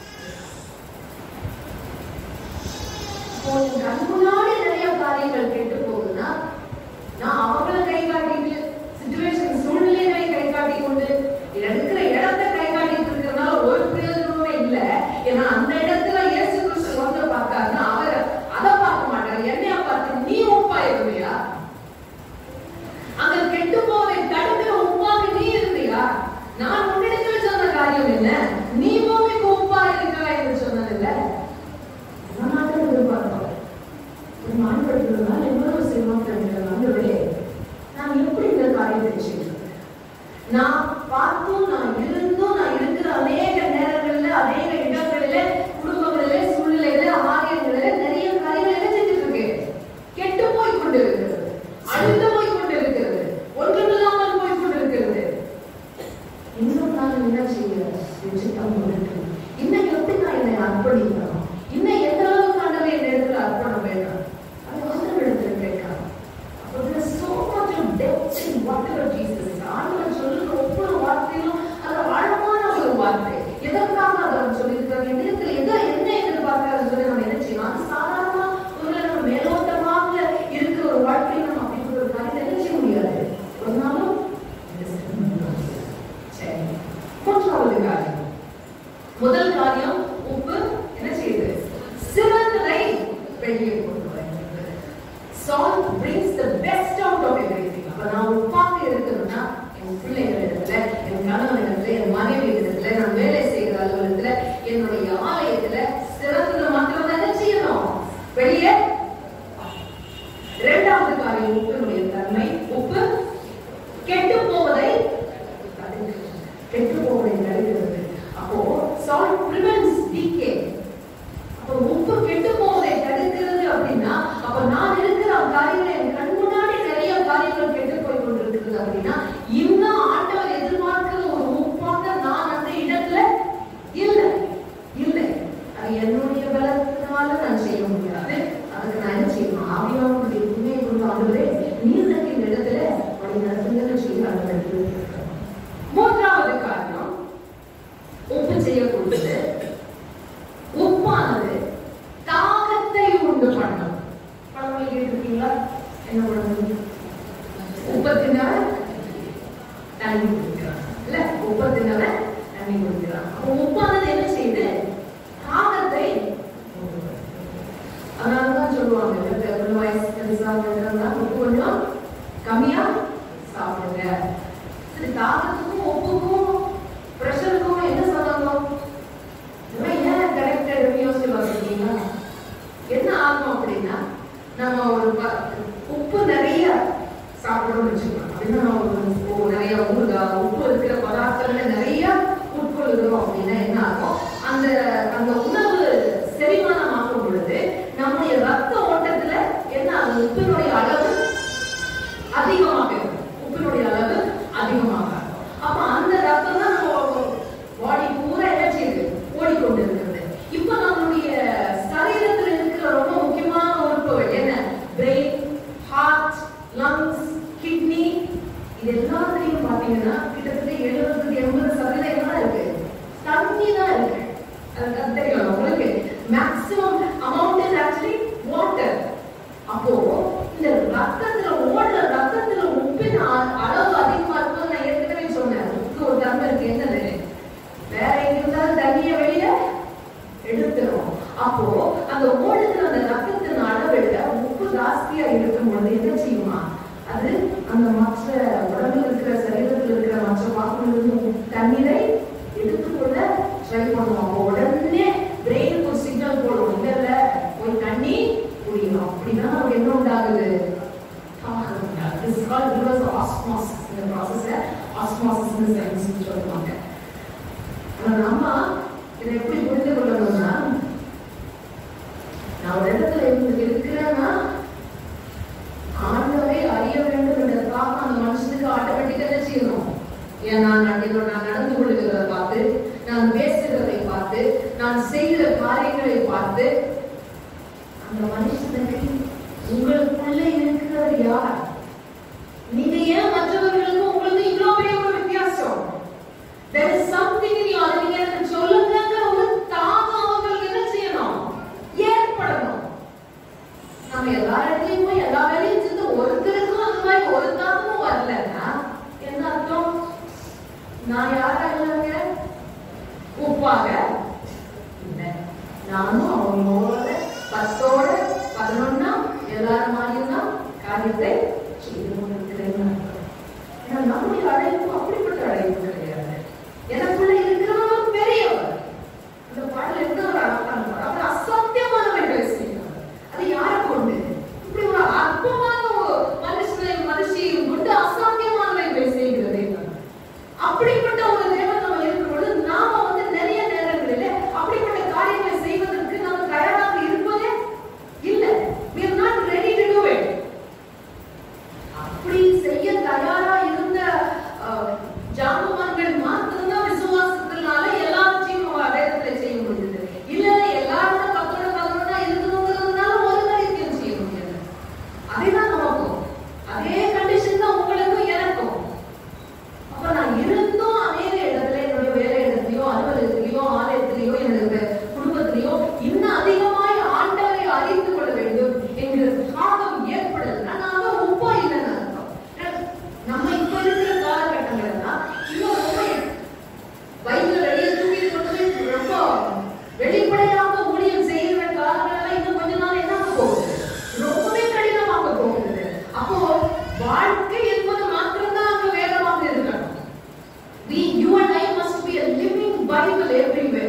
B: உன் கண் முன்னாடி நிறைய காரியங்கள் கெட்டு போகுதுன்னா நான் அவங்கள கை காட்டிட்டு சுச்சுவேஷன் சூழ்நிலைகளை கை காட்டி கொண்டு இருக்கிற இடத்தை கை காட்டிட்டு இருக்கிறதுனால ஒரு பிரயோஜனமே இல்ல ஏன்னா அந்த இடத்துல இயேசு கிறிஸ்து வந்து பார்த்தாருன்னா அவர் அதை பார்க்க மாட்டார் என்னைய பார்த்து நீ உப்பா இருந்தியா அங்க கெட்டு போவதை தடுக்கிற உப்பாக நீ இருந்தியா நான் உன்னிடத்துல சொன்ன காரியம் என்ன நீ பூமிக்கு உப்பா இருக்கிறாய் என்று சொன்னதில்லை நம்மளால எதிர்பார்ப்பாங்க ஒரு மாண்படுத்துறதுனால எவ்வளவு செய்வோம் ஆண்டவரே நான் எப்படி இந்த காரியத்தை செய்யறது நான் பார்த்தும் நான் இருந்தும் நான் இருக்கிற அநேக நேரங்கள்ல அநேக இடங்களில குடும்பங்களில சூழ்நிலையில ஆலயங்களில நிறைய காரியங்கள் என்ன செஞ்சுட்டு இருக்கு கெட்டு போய் கொண்டு இருக்கிறது அழிந்து போய் கொண்டு இருக்கிறது ஒன்றுமில்லாமல் போய் கொண்டு இருக்கிறது இன்னும் நான் என்ன செய்ய சித்தம் இருக்கு இன்னும் எப்படி நான் என்னை அர்ப்பணிக்கணும் இன்னும் எந்த அளவுக்கு ஆண்டவர் என் இடத்துல அர்ப்பணம் வேணும் அது ஆண்டவர் இடத்துல கேட்கலாம் அப்போ there's so much of depth in whatever Jesus is. ஆண்டவர் சொல்லுற ஒவ்வொரு வார்த்தையிலும் அது ஆழமான ஒரு வார்த்தை எதற்காக அவர் சொல்லியிருக்காரு எந்த இடத்துல எதை என்ன எதிர்பார்க்கிறாரு சொல்லி நம்ம என்ன செய்யலாம் அது சாதாரணமா ஒரு நம்ம மேலோட்டமாக இருக்கிற ஒரு வாழ்க்கையை நம்ம அப்படி ஒரு காரியத்தை என்ன செய்ய முடியாது ஒரு நாளும் சரி மூன்றாவது காரியம் முதல் காரியம் உப்பு என்ன செய்யுது சிறந்ததை வெளியே கொண்டு வருகிறது salt brings the best out of everything அப்ப நான் உப்பாக இருக்கணும்னா என் பிள்ளைகளிடத்துல என் கணவனிடத்துல என் மனைவி இடத்துல நான் வேலை செய்கிற அலுவலகத்துல என்னுடைய ஆலயத்துல சிறந்தது மாத்திரம் தான் என்ன செய்யணும் வெளியே இரண்டாவது காரியம் உப்பினுடைய தன்மை உப்பு கெட்டு போவதை தடுக்கிறது. கெட்டு போவதை தடுக்கிறது அப்போ salt prevents decay அப்போ உப்பு கெட்டு போவதை தடுக்கிறது அப்படின்னா அப்ப நான் இருக்கிற காரியங்கள் என் கண் முன்னாடி நிறைய காரியங்கள் கெட்டு போய் கொண்டிருக்கிறது அப்படின்னா இன்னும் ஆண்டவர் எதிர்பார்க்கிற ஒரு உப்பாக நான் அந்த இடத்துல இல்லை இல்லை அது என்னுடைய பலத்தினால நான் செய்ய முடியாது அதுக்கு நான் என்ன செய்யணும் ஆவியாவுடைய துணையை கொண்டு ஆண்டவரே நீர் எனக்கு இந்த இடத்துல வழி நடத்துங்கள் சொல்லி ஆண்டவர் மூன்றாவது காரணம் உப்பு செய்யக்கூடியது உப்பானது தாகத்தை உண்டு பண்ணும் பழமொழி கேட்டிருக்கீங்களா என்ன பழமொழி உப்பை தின்னவன் தண்ணி குடிக்கிறான் இல்ல உப்பை தின்னவன் தண்ணி குடிக்கிறான் அப்போ உப்பானது என்ன செய்யுது தாகத்தை உண்டு பண்ணும். அதனாலதான் சொல்லுவாங்க இல்ல, பெரும் வயசு பெருசாக இருக்கிறதா உப்பு கொஞ்சம் கம்மியா சாப்பிடுங்க சரி தாகத்துக்கும் உப்புக்கும் ப்ரெஷருக்கும் என்ன சம்பந்தம் இதெல்லாம் ஏன் கரெக்டா யோசிச்சு பார்த்துருக்கீங்களா என்ன ஆகும் அப்படின்னா நம்ம ஒரு ப- உப்பு நிறைய சாப்பிடணும்னு வச்சுக்கலாம் அப்படின்னா நம்ம ஒரு உப்பு நிறைய ஊறுகாய் உப்பு இருக்கிற பதார்த்தங்களை நிறைய உட்கொள்கிறோம் அப்படின்னா என்ன ஆகும் அந்த அந்த உணவு செரிமானம் ஆகும் பொழுது நம்முடைய ரத்த ஓட்டத்துல என்ன ஆகும் உப்பினுடைய அளவு அதிகமாக இருக்கும் உப்பினுடைய அளவு அதிகமாக இருக்கும் அப்ப அந்த ரத்தம் தான் நம்ம பாடி பூரா என்ன செய்யுது ஓடிக்கொண்டு இருக்கிறது இப்ப நம்மளுடைய சரீரத்துல இருக்கிற ரொம்ப முக்கியமான உறுப்புகள் என்ன பிரெயின் லங்ஸ் கிட்னி இது எல்லாத்துலயும் பாத்தீங்கன்னா கிட்டத்தட்ட எழுபது எண்பது சதவீதம் தான் இருக்கு தண்ணி தான் இருக்கு அது அது தெரியும் உங்களுக்கு maximum amount is actually water அப்போ இந்த ரத்தத்துல ஓடுற ரத்தத்துல உப்பின் அ- அளவு அதிகமா இருக்கும் நான் ஏற்கனவே சொன்னேன் உப்பு ஒரு தன்மை இருக்கு என்னது வேற எங்கிருந்தாலும் தண்ணியை வெளியில எடுத்துரும் அப்போ அந்த ஓடுகிற அந்த ரத்தத்தின் அளவை விட உப்பு ஜாஸ்தியா இருக்கும் பொழுது என்ன செய்யுமா அது அந்த மற்ற உடம்புல இருக்கிற சரீரத்தில் இருக்கிற மற்ற பாகங்களிலிருந்து தண்ணீரை எடுத்துக்கொள்ள ட்ரை பண்ணுவோம் அப்போ உடனே பிரெயினுக்கு ஒரு சிக்னல் போடும் இல்ல இல்ல போய் தண்ணி குடிக்கணும் அப்படின்னா நமக்கு என்ன உண்டாகுது This is called reverse osmosis. இந்த process osmosis னு science னு சொல்லுவாங்க ஆனா நம்ம இதை எப்படி புரிந்து கொள்ளணும்னா நான் ஒரு இடத்துல இருந்து இருக்கிறேன்னா ஆண்டவரை அறிய வேண்டும் என்ற தாக்கம் அந்த மனுஷனுக்கு ஆட்டோமேட்டிக்கா என்ன செய்யணும் ஏன் நான் நான் என்னோட நான் நடந்து கொள்கிறத பார்த்து நான் பேசுகிறதை பார்த்து நான் செய்கிற காரியங்களை பார்த்து அந்த மனுஷனுக்கு உங்களுக்குள்ள இருக்கிறவர் யார் நீங்க ஏன் மற்றவர்களுக்கும் உங்களுக்கு இவ்வளவு பெரிய ஒரு வித்தியாசம் There is something in you. அதை நீங்க எனக்கு சொல்லுங்கங்கிற ஒரு தாகம் அவங்களுக்கு என்ன செய்யணும் ஏற்படணும் நம்ம எல்லா இடத்துலயும் போய் எல்லா வேலையும் செஞ்சு ஒருத்தருக்கும் அந்த மாதிரி ஒரு தாக்கமும் வரலன்னா என்ன அர்த்தம் நான் யாரா இல்லைங்க உப்பாக இல்லை நானும் அவங்களோட பத்தோட பதினொன்னா எல்லாரும் மாதிரியும் தான் காரியத்தை செய்து கொண்டிருக்கிறேன்னு அர்த்தம். ஏன்னா நம்முடைய அழைப்பு அப்படிப்பட்ட அழைப்பு கிடையாது எனக்குள்ள இருக்கிறவன் பெரியவர் அந்த பாடல் என்ன ஒரு அர்த்தம் அவர் அசத்தியமானவைகளை செய்கிறார் அது யாரை கொண்டு இப்படி ஒரு அற்பமான ஒரு மனுஷனை மனுஷியும் கொண்டு அசாத்தியமானவைகளை செய்கிறது அப்படிப்பட்ட ஒரு தேவன் நம்ம இருக்கும் பொழுது நாம வந்து நிறைய நேரங்களில அப்படிப்பட்ட காரியங்களை செய்வதற்கு நாம் தயாராக இருப்பதே இல்லை we are not ready to do it அப்படி செய்ய தயாரா இருந்த அஹ், ஜாம்பவான்கள் மாத்திரம்தான் விசுவாசத்தினால எல்லாத்தையும் வேதத்துல செய்ய முடியுது இல்ல எல்லாரோட பத்தோட பதினொன்னா இருக்கணுங்கிறதுனால ஒரு காரியத்தையும் செய்ய முடியாது அதேதான் நமக்கும் அதே கண்டிஷன் தான் உங்களுக்கும் எனக்கும் அப்ப நான் இருந்தும் அநேக இடத்துல என்னுடைய வேலை இடத்துலயோ அலுவலகத்திலயோ ஆலயத்திலயோ எனது குடும்பத்திலயோ இன்னும் அதிகமாய் ஆண்டவரை அறிந்து கொள்ள வேண்டும் என்கிற தாகம் ஏற்படுதுன்னா நாம உப்பா இல்லைன்னு அர்த்தம் நம்ம இப்ப இருக்கிற காலகட்டங்கள்னா இன்னும் ரொம்ப வயிற்றுல வெளியே தூக்கிட்டு கொண்டு போய் ரொம்ப வெளிப்படையாக ஊழியம் செய்கிற காலங்களெல்லாம் இன்னும் கொஞ்ச நாள் என்ன ஆக போகுது ரொம்பவே கடினமாக போகுது அப்போ வாழ்க்கை என்பது மாத்திரம்தான் அங்க வேதமாக இருக்கணும் we you and I must be a living Bible everywhere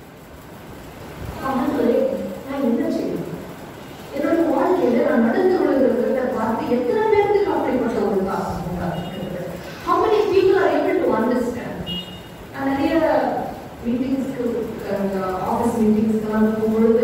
B: ஆண்டவரே, நான் என்ன செய்யணும் என்னோட வாழ்க்கையில நான் நடந்து கொள்கிறத பார்த்து எத்தனை பேருக்கு அப்படிப்பட்ட ஒரு தாக்கம் உண்டாகிறது how many people are able to understand நான் நிறைய மீட்டிங்ஸ்க்கு ஆஃபீஸ் மீட்டிங்ஸ்க்கெல்லாம் போகும்பொழுது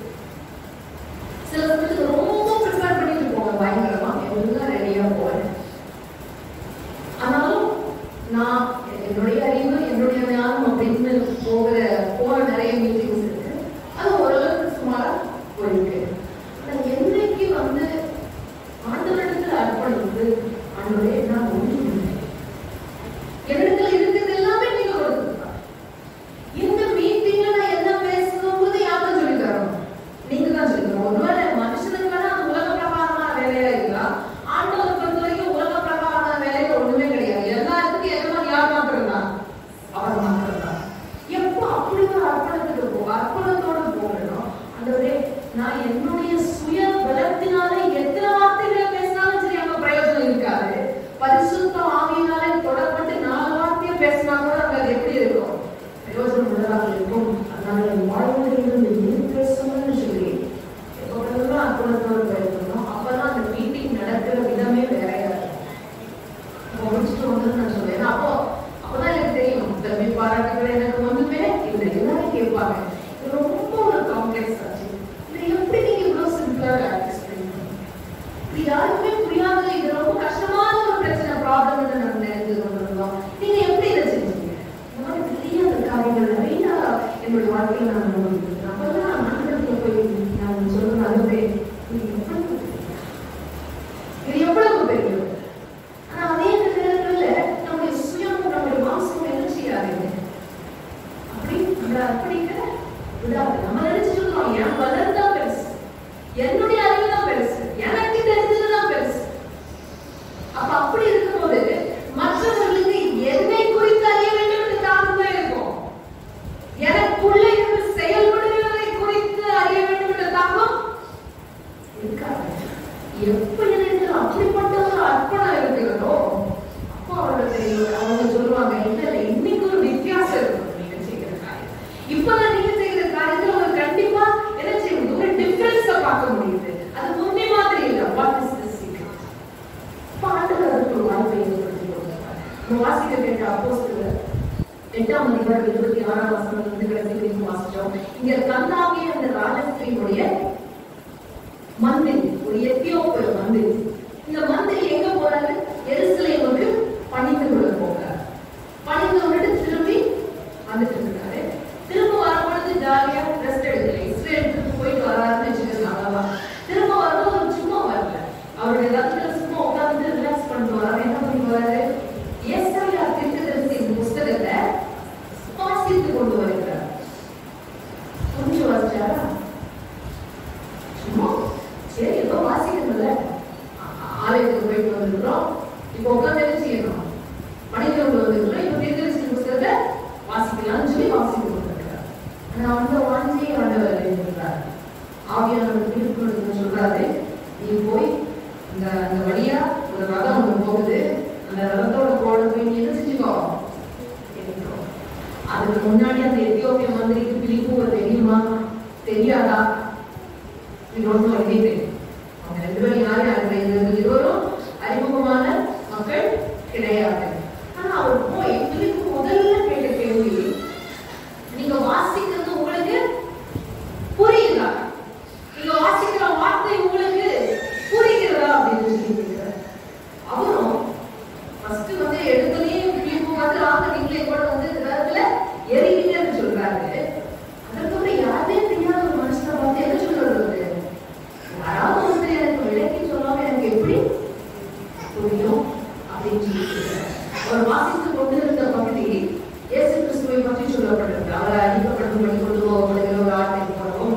B: சில சமயத்துக்கு ரொம்ப ப்ரிப்பேர் பண்ணிட்டு போங்க பயங்கரமா எல்லாம் ரெடியா போவேன் ஆனாலும் நான் என்னுடைய அறிவு என்னுடைய ஞானம் அப்படின்னு போகிற போற நிறைய மீட்டிங்ஸ் இருக்கு அது ஓரளவுக்கு சுமாரா போயிருக்கு ஆனா என்னைக்கு வந்து ஆண்டவரிடத்துல அர்ப்பணித்து ஆண்டவரே நான் ஒன்றும் இல்லை என்னிடத்துல இருக்கிறது எல்லாமே நீங்க கொடுத்துருக்கா இந்த மீட்டிங்ல நான் என்ன பேசணுங்கிறது யாரும் சொல்லி தரணும் நீங்க தான் சொல்லி தரணும் ஒருவேளை மனுஷனுக்கு வேணா அது உலக பிரகாரமான வேலையா இருக்கலாம் ஆண்டவர் பொறுத்த வரைக்கும் உலக பிரகாரமான வேலையில ஒண்ணுமே கிடையாது எல்லாத்துக்கும் எஜமான் யார் மாத்திரம் தான் அவர் மாத்திரம் தான் எப்போ அப்படி ஒரு அர்ப்பணத்துக்கு போ அர்ப்பணத்தோட போகணும் ஆண்டவரே நான் என்னுடைய சுய பலத்தினால எத்தனை வார்த்தைகளை பேசினாலும் சரி அங்க பிரயோஜனம் இருக்காது பரிசுத்த ஆவியினாலே தொடப்பட்டு நாலு வார்த்தையை பேசினா கூட அங்க அது எப்படி இருக்கும் பிரயோஜனம் உள்ளதாக இருக்கும் அதனால என் வாழ்வில் இருந்து நீர் பேசணும்னு சொல்லி எப்பொழுதெல்லாம் அர்ப்பணத்தோடு போயிருக்கணும் அப்பதான் அந்த மீட்டிங் நடக்கிற விதமே வேறையா இருக்கும் அப்போ முடிச்சுட்டு வந்து நான் சொல்லுவேன் ஏன்னா அப்போ அப்பதான் எனக்கு தெரியும் தம்பி பாராட்டுகள் எனக்கு ஒண்ணுமே இல்லை எல்லாரும் கேட்பாங்க இது ரொம்ப ஒரு காம்ப்ளெக்ஸ் ஆச்சு இது எப்படி நீங்க இவ்வளவு சிம்பிளா எக்ஸ்பிளைன் பண்ணுங்க இது யாருக்குமே புரியாத இது ரொம்ப கஷ்டமான ஒரு பிரச்சனை ப்ராப்ளம் நம்ம நினைத்து கொண்டிருந்தோம் நீங்க எப்படி இதை செஞ்சீங்க இந்த மாதிரி பெரிய அந்த காரியங்கள் நிறைய என்னுடைய வாழ்க்கையில நான் அனுபவிக்கிறேன் அப்பதான் ஆண்டவர்கிட்ட போய் நான் சொல்றேன் அதுவே இது எவ்வளவு பெரிய இது எவ்வளவு தெரியும் ஆனா அதே நேரத்துல நம்முடைய சுயம் நம்முடைய மாம்சம் என்ன செய்யாதுங்க அப்படி நம்மள அர்ப்பணிக்க விடாது நம்ம நினைச்சிட்டு இருக்கோம் என் பலன் தான் பெருசு என்னுடைய அறிவு தான் பெருசு எனக்கு தெரிஞ்சதுதான் பெருசு அப்ப அப்படி இருக்கும்போது மற்றவர்களுக்கு என்னை குறித்து அறிய வேண்டும் என்று தாகம் தான் இருக்கும் எனக்குள்ள இருந்து செயல்படுகிறதை குறித்து அறிய வேண்டும் என்ற தாகம் இருக்காது எப்ப எனக்கு அப்படிப்பட்ட ஒரு அர்ப்பணம் இருக்கிறதோ அப்போ அவர்கள் தெரியும் அவங்க சொல்லுவாங்க இல்ல இல்ல இன்னைக்கு ஒரு வித்தியாசம் இருக்கும் நீங்க செய்கிற காரியம் இப்பதான் நீங்க செய்கிற காரியத்துல உங்களுக்கு கண்டிப்பா என்ன செய்ய முடியும் ஒரு டிஃபரன்ஸ பார்க்க முடியுது அது முன்னே மாதிரி இல்ல வாட் இஸ் திஸ் சீக்ரெட் பாட்டுக்கு அதுக்கு ஒரு வாய்ப்பை ஏற்படுத்தி கொடுத்தாங்க நம்ம வாசிக்க கேட்ட அப்போஸ்தலர் எட்டாம் அதிகாரம் இருபத்தி ஆறாம் வசனம் இருந்து கடைசி வரைக்கும் வாசிச்சோம் இங்க கந்தாகிய அந்த ராஜஸ்திரியினுடைய மந்திரி ஒரு எத்தியோப்பிய மந்திரி இந்த மந்திரி எங்க போறாரு எருசலேமுக்கு பணிந்து கொள்ள போகிறார் பணிந்து விட்டு திரும்பி வந்துட்டு இருக்காரு திரும்ப வரும்பொழுது ஜாலியா ரெஸ்ட் எடுக்கல இஸ்ரேலுக்கு போயிட்டு வராருன்னு வச்சுக்கோங்க அவ்வளவா திரும்ப வரும்போது அவர் சும்மா வரல அவருடைய ரத்தத்துல சும்மா உட்கார்ந்து ரிலாக்ஸ் பண்ணிட்டு வராரு என்ன பண்ணிட்டு வராரு ஏசாயா தீர்க்கதரிசியின் புஸ்தகத்தை வாசித்து கொண்டு வருகிறார் கொஞ்சம் வாசிச்சாரா சும்மா சரி ஏதோ வாசிக்கணும்ல ஆ- ஆலயத்துக்கு போயிட்டு வந்துருக்கிறோம் இப்போ உட்காந்து என்ன செய்யணும் மனிதர்கள் வந்துருக்கிறோம் இப்போ தீர்க்கதரிசி புஸ்தகத்தை வாசிக்கலாம்னு சொல்லி வாசித்து கொண்டிருக்கிறார் ஆனா அந்த வாஞ்சி ஆண்டவர் இருக்கிறார் ஆவியானவர் தீர்ப்பு சொல்றாரு நீ போய் இந்த அந்த வழியா ஒரு ரதம் ஒன்று போகுது அந்த ரதத்தோட போட போய் நீ என்ன செஞ்சுக்கோ கேட்டுக்கோ. அதுக்கு முன்னாடி அந்த எத்தியோப்பிய மந்திரிக்கு பிலிப்பு தெரியுமா தெரியாதா We don't know anything. அவங்க ரெண்டு பேரும் யார் யார் இவர்கள் இருவரும் அறிமுகமான மக்கள் கிடையாது ஆனா அவர் போய் பிலிப்பு முதல்ல கேட்ட கேள்வி நீங்க வாசிக்கிறது உங்களுக்கு புரியுதா நீங்க வாசிக்கிற வார்த்தை உங்களுக்கு புரிகிறதா அப்படின்னு சொல்லி கேட்கிறார் அவரும் ஃபர்ஸ்ட் வந்து எடுத்தோடனே பிலிப்பு வந்து ஆக நீங்களே கூட வந்து இந்த நேரத்துல எரிவீங்கன்னு சொல்றாரு அதுக்கப்புறம் யாருமே தெரியாத ஒரு மனுஷனை பார்த்து என்ன சொல்றது அவரு? யாராவது ஒருத்தர் எனக்கு விளக்கி சொல்லாம எனக்கு எப்படி புரியும் அப்படின்னு சொல்லி கேட்கிறார். அவர் வாசித்துக் கொண்டிருந்த பகுதி இயேசு கிறிஸ்துவை பற்றி சொல்லப்பட்டிருக்கு அவர் அடிக்கப்படும் கொண்டு போகப்படுகிற ஒரு ஆட்டை போலவும்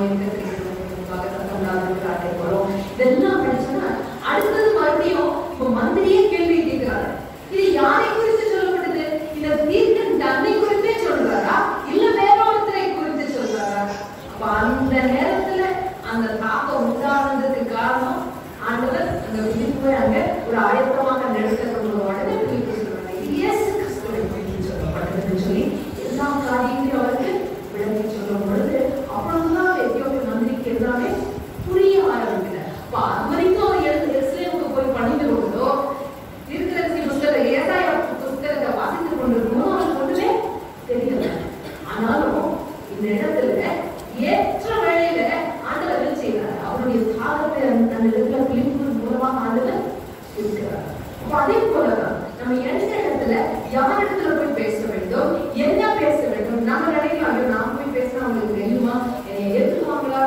B: முன்பாக சத்தமில்லாத ஒரு ஆட்டை போலவும் இதெல்லாம் படிச்சோன்னா அடுத்தது மறுபடியும் இப்ப மந்திரியே கேள்வி கேட்கிறாரு இது யாரை குறித்து சொல்லப்பட்டது இந்த தீர்க்கன் தன்னை குறித்தே சொல்றாரா இல்ல வேற ஒருத்தரை குறித்து சொல்றாரா அப்ப அந்த நேரத்துல அந்த தாக்கம் உண்டானதுக்கு காரணம் ஆண்டவர் அந்த பிலிப்பை அங்க ஒரு ஆயத்தமாக அந்த இடத்துல கொண்டு வந்த உடனே பிலிப்பு சொல்றாங்க இது இயேசு கிறிஸ்துவை குறித்து சொல்லப்பட்டதுன்னு சொல்லி எல்லா காரியங்களையும் அவருக்கு விளக்கி சொல்லும் பொழுது அவ்வளவுதான் எத்தியோப்பிய மந்திரிக்கு எல்லாமே புரிய ஆரம்பிக்கல அப்ப அது வரைக்கும் அவர் எழுந்து எருசலேமுக்கு போய் பணிந்து கொண்டதோ தீர்க்கதரிசி புஸ்தக ஏசாயா புஸ்தகத்தை வாசித்துக் கொண்டிருக்கணும் அவருக்கு ஒண்ணுமே தெரியல ஆனாலும் இந்த இடத்துல ஏற்ற வேளையில ஆண்டவர் என்ன செய்யறாரு அவருடைய தாகத்தை அந்த அந்த இடத்துல பிலிப்பு மூலமாக ஆண்டவர் இருக்கிறார் அப்ப அதே போலதான் நம்ம எந்த இடத்துல யார் இடத்துல போய் பேச வேண்டும் என்ன பேச வேண்டும் நம்ம நினைக்கலாம் ஐயோ நான் போய் பேசினா அவங்களுக்கு தெரியுமா என்னை ஏற்றுக்குவாங்களா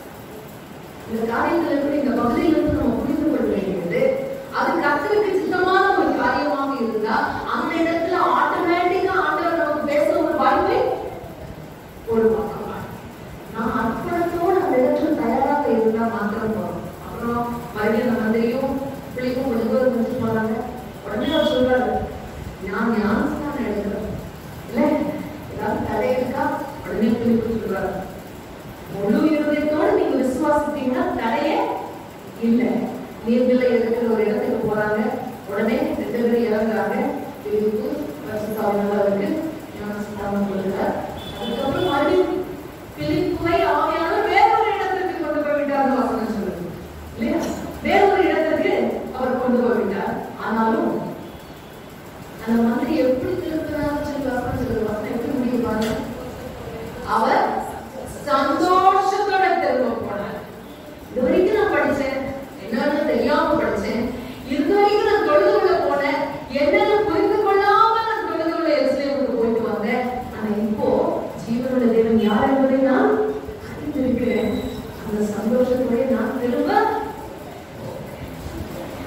B: இந்த காரியத்துல இருந்து இந்த பகுதியில இருந்து நம்ம புரிந்து கொள்ள வேண்டியது அது கர்த்தருக்கு சித்தமான ஒரு காரியமாக இருந்தா அந்த இடத்துல ஆட்டோமேட்டிக்கா ஆண்டவர் நமக்கு பேச ஒரு வாய்ப்பை உருவாக்குவார் நான் அர்ப்பணத்தோடு அந்த இடத்துல தயாராக இருந்தா மாத்திரம் போதும் அப்புறம் மறுபடியும் அந்த மந்திரியும் பிள்ளைக்கும் கொஞ்சம் தூரம் முடிச்சு போறாங்க உடனே அவர் சொல்றாரு நான் ஞானஸ்தானம் எடுக்கிறேன் இல்ல ஏதாவது தடை இருக்கா உடனே பிள்ளைக்கு சொல்றாரு முழு இருதயத்தோடு நீங்க விசுவாசித்தீங்கன்னா தடையே இல்ல நீர்நிலை இருக்கிற ஒரு இடத்துக்கு போறாங்க உடனே ரெண்டு பேரும் இறங்குறாங்க பிலிப்பு பரிசுத்தாவினால அவருக்கு ஞானஸ்தானம் கொடுக்கிறார் அதுக்கப்புறம் மறுபடியும் பிலிப்புவை ஆவியானவர் வேறொரு இடத்துக்கு கொண்டு போய் விட்டார் வாசனம் சொல்லுது இல்லையா வேறொரு இடத்துக்கு அவர் கொண்டு போய் விட்டார் ஆனாலும் அந்த மந்திரி எப்படி திருப்பினார் சொல்லி வாசனம் சொல்லுது வாசனம் எப்படி முடியும் பாருங்க அவர் சந்தோஷத்தோட திரும்ப போனார் இது வரைக்கும் நான் படிச்சேன் என்னன்னு தெரியாம படிச்சேன் இது வரைக்கும் நான் தொழுது கொள்ள போனேன் என்னன்னு புரிந்து கொள்ளாம நான் தொழுது கொள்ள எருசலேமுக்கு போயிட்டு வந்தேன் ஆனா இப்போ ஜீவனுள்ள தேவன் யார் என்பதை நான்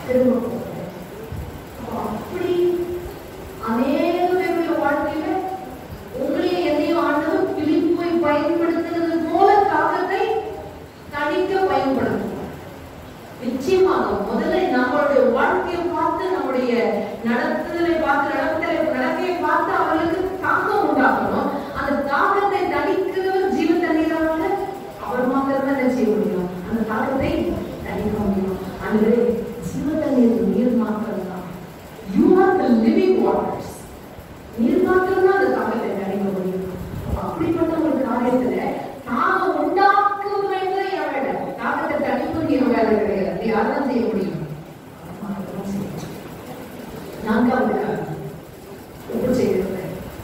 B: திரும்ப போகிறேன் அப்போ அப்படி அநேக பேருடைய வாழ்க்கையில உங்களையும் என்னையும் ஆண்டவர் பிலிப்பை பயன்படுத்துறது போல தாக்கத்தை தணிக்க பயன்படுத்துவார் நிச்சயமாக முதல்ல நம்மளுடைய வாழ்க்கையை பார்த்து நம்முடைய நடத்துதலை பார்த்து நடத்தலை நடக்கையை பார்த்து அவர்களுக்கு தாக்கம் உண்டாகணும் அந்த தாக்கத்தை தணிக்கிறவர் ஜீவ தண்ணீராக அவர் மாத்திரம் தான் என்ன செய்ய முடியும் அந்த தாக்கத்தை தணிக்க முடியும் அந்த ஜீவ தண்ணீர் நீர் மாத்திரம் தான் you are the living waters நீர் மாத்திரம் தான் அந்த தாக்கத்தை தணிக்க முடியும் அப்படிப்பட்ட ஒரு காரியத்துல நாம உண்டாக்குவது என் வேலை தாக்கத்தை தணிப்பது என் வேலை கிடையாது அது யாரும் செய்ய முடியும் அவர் மாத்திரம் செய்ய முடியும். நான்காவது காரணம் ஒப்பு செய்கிறது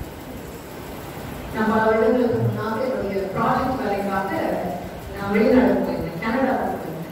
B: நான் பல வருடங்களுக்கு முன்னாக என்னுடைய ப்ராஜெக்ட் வேலைக்காக நான் வெளிநாடு போயிருந்தேன் கனடா போயிருந்தேன்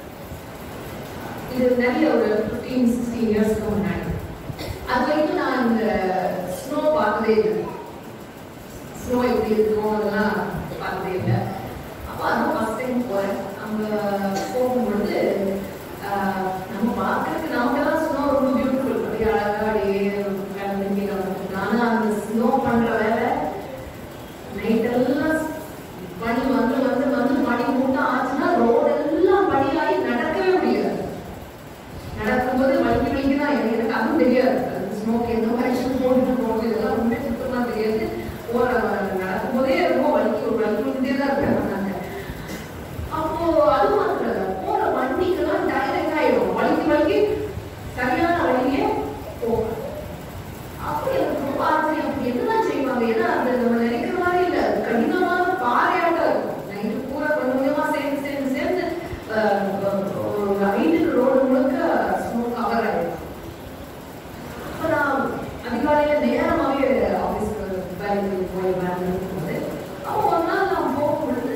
B: இது நிறைய ஒரு ஃபிஃப்டீன் சிக்ஸ்டீன் இயர்ஸ்க்கு முன்னாடி அது வரைக்கும் நான் இந்த ஸ்னோ பார்த்ததே இல்லை ஸ்னோ எப்படி இருக்கும் அதெல்லாம் பார்த்ததே இல்லை அப்போ அதுவும் ஃபஸ்ட் டைம் போகிறேன் அங்கே போகும்பொழுது ஆஹ், நம்ம பார்க்கறதுக்கு நமக்கெல்லாம் ஸ்னோ ரொம்ப பியூட்டிஃபுல் அப்படியே அழகா அப்படியே கிளம்பி வந்துட்டு ஆனால் அந்த ஸ்னோ பண்ணுற வேலை நைட்டெல்லாம் பனி வந்து வந்து வந்து பனி மூட்டம் ஆச்சுன்னா ரோடெல்லாம் பனியாகி நடக்கவே முடியாது நடக்கும்போது வலிக்கு வலிக்கு தான் எனக்கு எனக்கு அதுவும் தெரியாது அது ஸ்மோக் எந்த மாதிரி போட்டுட்டு போகுது இதெல்லாம் ஒன்றுமே சுத்தமாக தெரியாது போற நடக்கும்போதே ரொம்ப வலிக்கு ஒரு வலிக்கு வந்துட்டே தான் இருப்பேன் நாங்க அப்போ அது மாத்திரம் இல்ல, போற வண்டிக்கெல்லாம் டைரக்ட் ஆயிடும் வலிக்கு வலிக்கு சரியான வழியே போகும் அப்படி எனக்கு ரொம்ப ஆச்சரியம் அப்படி என்னதான் செய்வாங்க ஏன்னா அது நம்ம நினைக்கிற மாதிரி இல்ல அது கடினமான பாறையாக இருக்கும் நைட்டு பூரா கொஞ்சம் கொஞ்சமா சேர்ந்து சேர்ந்து சேர்ந்து அஹ், ஒரு ஐந்துக்கு ரோடு முழுக்க ஸ்மோக் கவர் ஆயிடும் அப்ப நான் அதிகாலையில நேரமாவே ஆபீஸ்க்கு வேலைக்கு போய் வேலை இருக்கும்போது அப்போ ஒரு நாள் நான் போகும்பொழுது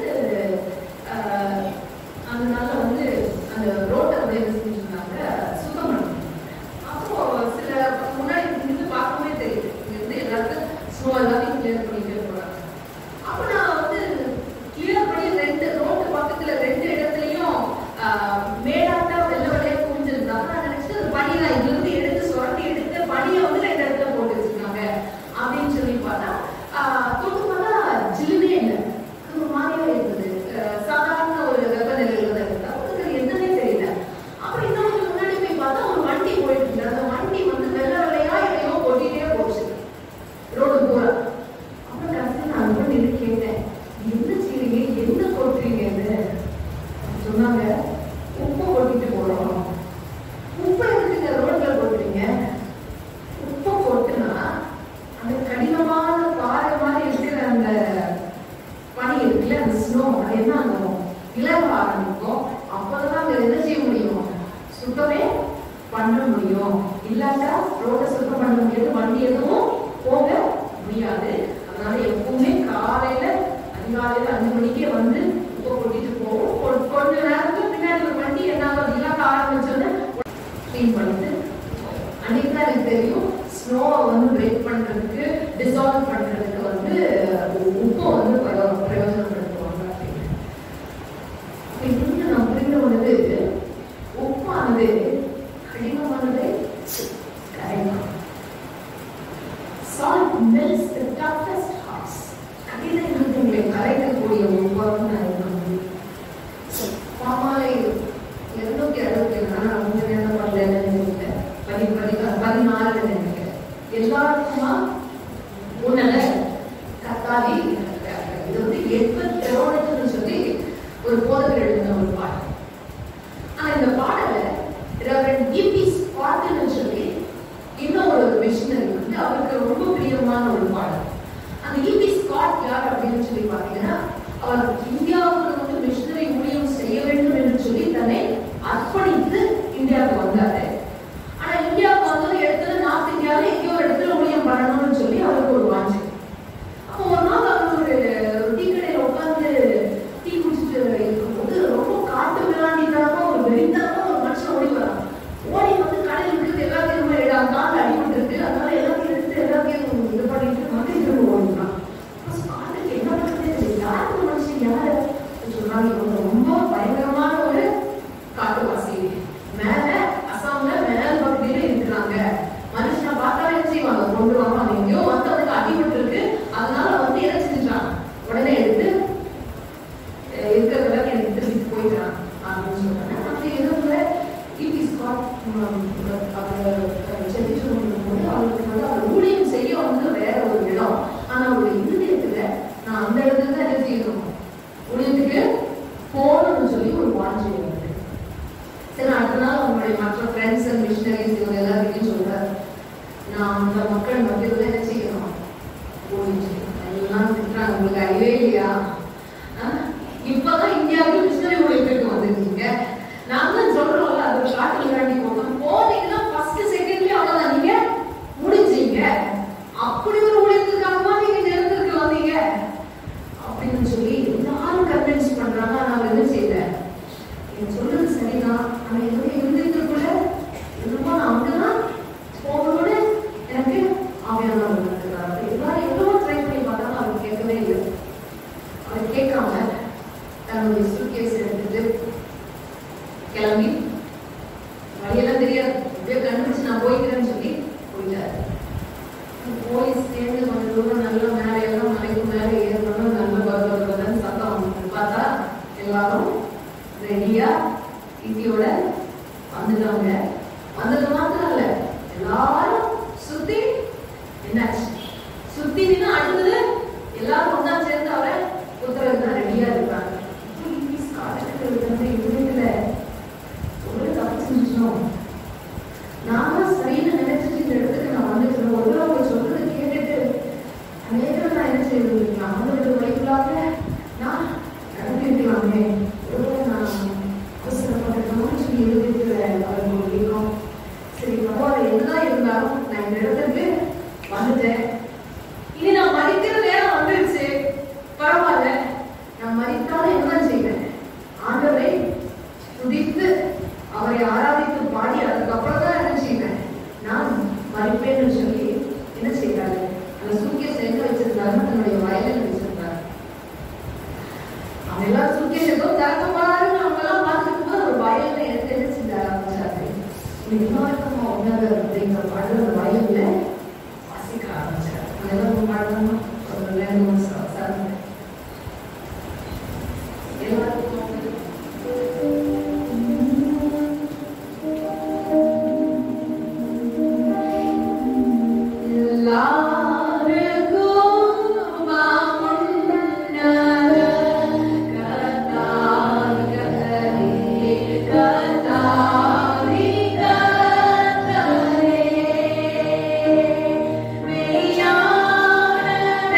B: அஹ், அந்த நாள்ல வந்து அந்த ரோட்டை வந்து என்ன செஞ்சிருந்தாங்க சுத்தம் பண்ணி அப்போ சில முன்னாடி நின்று பார்க்கவே தெரியுது இங்க இருந்து எல்லாருக்கும் ஸ்னோ எல்லாத்தையும் கிளியர் பண்ணிட்டே போறாங்க அப்போ நான் வந்து கிளியர் பண்ணி ரெண்டு ரோட்டு பக்கத்துல ரெண்டு இடத்துலயும் ஆஹ், மேலாட்டா வெள்ளை வெள்ளையா குமிஞ்சிருந்தாங்க நான் நினைச்சேன் அது பனி தான் இதுல இருந்து எடுத்து சுரண்டி எடுத்து பனியை வந்து ரெண்டு இடத்துல போட்டு வச்சிருக்காங்க அப்படின்னு சொல்லி பார்த்தா ஆஹ், தொட்டு பார்த்தா ஜில்லுனே இல்லை அது ஒரு மாதிரியா இருந்தது ஆஹ், சாதாரண ஒரு வெப்பநிலையில தான் இருந்தது அவங்களுக்கு அது என்னன்னே தெரியல அப்புறம் இன்னும் கொஞ்சம் முன்னாடி போய் பார்த்தா ஒரு வண்டி போயிட்டு இருந்தது அந்த வண்டி வந்து வெள்ளை வெள்ளையா எதையோ கொட்டிட்டே போச்சு ரோடு பூரா அப்புறம் கடைசியில் நான் அங்க நின்று கேட்டேன் என்ன செய்றீங்க என்ன கொட்டுறீங்கன்னு சொன்னாங்க உப்பு கொட்டிட்டு போறோம் உப்பு எதுக்குங்க ரோட்ல கொட்டுறீங்க உப்பு கொட்டுனா அந்த கடினமான பாறை மாதிரி இருக்கிற அந்த பனி இருக்குல்ல அந்த ஸ்னோ அது என்ன ஆகும் இலக ஆரம்பிக்கும் அப்பதான் அங்க என்ன செய்ய முடியும் சுத்தமே பண்ண முடியும் இல்லாட்டா ரோட்டை சுத்தம் பண்ண முடியாது வண்டி எதுவும் போக முடியாது அதனால எப்பவுமே காலையில அதிகாலையில அஞ்சு மணிக்கே வந்து உப்பு கொட்டிட்டு போகும் கொ- கொஞ்ச நேரத்துக்கு பின்னாடி ஒரு வண்டி என்ன ஆகுது இலக்க ஆரம்பிச்சோன்னு க்ளீன் பண்ணிட்டு அன்னைக்கு தான் எனக்கு தெரியும் ஸ்னோவை வந்து பிரேக் பண்றதுக்கு டிசால்வ் பண்றதுக்கு வந்து உப்பு வந்து பிரயோ- பிரயோஜனப்படுத்துவாங்க அப்படின்னு இன்னும் நான் புரிந்து கொண்டது உப்பானது கடினமானது கரைதான் salt melts the toughest hearts கடின இருதயங்களை கரைக்கக்கூடிய உப்பாக நான் இருக்க முடியும் பாமாலை இருநூத்தி அறுபத்தி ஏழு நான் அவங்க என்ன பண்ணலன்னு நினைக்கிறேன் பதி பதி பதினாலு நினைக்கிறேன் எல்லாருக்குமா உணல தக்காளி இது வந்து எட்வர்ட் தெரோனட்னு சொல்லி ஒரு போதகர் எழுதின ஒரு பாடல் ஆனா இந்த பாடல ரெவரண்ட் இபி ஸ்காட்னு சொல்லி இன்னும் ஒரு மிஷினரி வந்து அவருக்கு ரொம்ப பிரியமான ஒரு பாடல் அந்த இபி ஸ்காட் யார் அப்படின்னு சொல்லி பார்த்தீங்கன்னா அவர் இந்தியாவுக்கு வந்து மிஷினரி ஊழியம் செய்ய வேண்டும் என்று சொல்லி தன்னை அர்ப்பணித்து இந்தியாவுக்கு வந்தாரு ஆனா இந்தியாவுக்கு வந்தது இடத்துல நார்த் இந்தியாவில் எங்கேயோ ஒரு இடத்துல ஊழியம் பண்ணணும்னு சொல்லி அவருக்கு ஒரு வாஞ்சை அப்போ ஒரு நாள் அவர் ஒரு டீ கடையில் உட்காந்து டீ குடிச்சிட்டு இருக்கும்போது ரொம்ப காட்டு விளாண்டித்தனமா ஒரு வெறித்தனமா ஒரு மனுஷன் ஓடி வரான் ஓடி வந்து கடையில் இருக்கிறது எல்லாத்தையும் நம்ம இடம் கால் அடிபட்டு இருக்கு அதனால எல்லாத்தையும் எடுத்து எல்லாத்தையும் இது பண்ணிட்டு வந்து திரும்ப ஓடிக்கலாம் அப்போ ஸ்காட்டுக்கு என்ன பண்றது தெரியல. யார் இந்த மனுஷன் யாரு அவர் செஞ்சுட்டு போது அவருக்கு வந்து அவர் ஊழியம் செய்ய வந்து வேற ஒரு இடம் ஆனா அவருடைய இருதயத்துல நான் அந்த இடத்துல தான் என்ன செய்யணும் ஊழியத்துக்கு போகணும்னு சொல்லி ஒரு வாஞ்சி வருது சரி அடுத்த நாள் அவங்களுடைய மற்ற ஃப்ரெண்ட்ஸ் அண்ட் மிஷினரிஸ் இவங்க எல்லாருக்கும் சொல்றாரு நான் அந்த மக்கள் மத்தியில் என்ன செய்யணும் ஊழியம் செய்யணும் எல்லாம் திட்டுறாங்க உங்களுக்கு அறிவே இல்லையா ஆ? இப்பதான் இந்தியாவுக்கு மிஷினரி ஊழியத்துக்கு வந்திருக்கீங்க நாங்க சொல்றோம்ல அது காட்டில் வேண்டி போங்க போனீங்கன்னா ஃபர்ஸ்ட் செகண்ட்லயே அவ்வளவுதான் நீங்க முடிஞ்சீங்க அப்படி ஒரு ஊழியத்துக்காகவா நீங்க நிறந்திருக்கு வந்தீங்க அப்படின்னு சொல்லி எல்லாரும் கன்வின்ஸ் பண்றாங்க நான் என்ன செய்யல நீங்க சொல்றது சரிதான் ஆனா என்னுடைய இருந்ததுக்குள்ள என்னமோ நான் அங்கதான் போகணும்னு எனக்கு ஆவியானவர் இருக்கிறாரு எல்லாரும் எவ்வளவோ ட்ரை பண்ணி பார்த்தாலும் அவர் கேட்கவே இல்லை அவர் கேட்காம தன்னுடைய சூட்கேஸ் எடுத்துட்டு கிளம்பி வழியெல்லாம் தெரியாது எப்படியோ கண்டுபிடிச்சு நான் போய்க்கிறேன்னு சொல்லி போயிட்டாரு போய் சேர்ந்து கொஞ்ச தூரம் நல்ல மேலே எல்லாம் மலைக்கு மேலே ஏறணும் நல்ல பரபரப்புன்னு சத்தம் வந்து பார்த்தா எல்லாரும் ரெடியா இட்டியோட வந்துட்டாங்க வந்தது மாத்திரம் இல்ல எல்லாரும் சுத்தி என்னாச்சு சுத்தி நின்று அடுத்தது எல்லாரும் ஒண்ணா சேர்ந்து அவரை குத்துறதுக்கு ரெடியா இருக்காங்க இப்போ இங்கிலீஷ் காலத்துக்கு வந்து இதுல ஒரு தப்பு செஞ்சிட்டோம் நான் தான் சரின்னு நினைச்சிட்டு இந்த இடத்துக்கு நான் வந்துட்டேன் ஒரு அவங்க சொல்றதை கேட்டுட்டு அநேகம் நான் என்ன செய்வது நான் வந்து வழிகளாக நான் நடந்திருக்கலாமே ஒருவேளை நான் அவசரப்பட்டோம்னு சொல்லி எழுதிட்டு அவருக்கு முடியும் சரி பரவாயில்ல என்னதான் இருந்தாலும் நான் இந்த இடத்துக்கு வந்துட்டேன் இனி நான் மதிக்கிற நேரம் வந்துருச்சு பரவாயில்ல நான் மதித்தாலும் என்ன செய்வேன் ஆண்டவரை துதித்து அவரை ஆராதித்து பாடி அதுக்கப்புறம் தான் என்ன செய்வேன் நான் மறிப்பேன்னு சொல்லி என்ன செய்யறாரு அந்த சூக்கியஸ் எங்க வச்சிருந்தாரு தன்னுடைய வயலில் வச்சிருந்தாரு அவன் எல்லாம் சூக்கியஸ் ஏதோ திறக்க போறாருன்னு அவங்க எல்லாம் பார்த்துட்டு போது ஒரு வயல்ல எடுத்து என்ன செஞ்சாரு ஆரம்பிச்சாரு இன்னொருத்தமா உணவு அப்படிங்கிற பாடல் அந்த வயல்ல வாசிக்க ஆரம்பிச்சாரு அதெல்லாம் பாடலாமா ஒரு ரெண்டு மூணு சார் எல்லாருக்கும்
D: Yeah.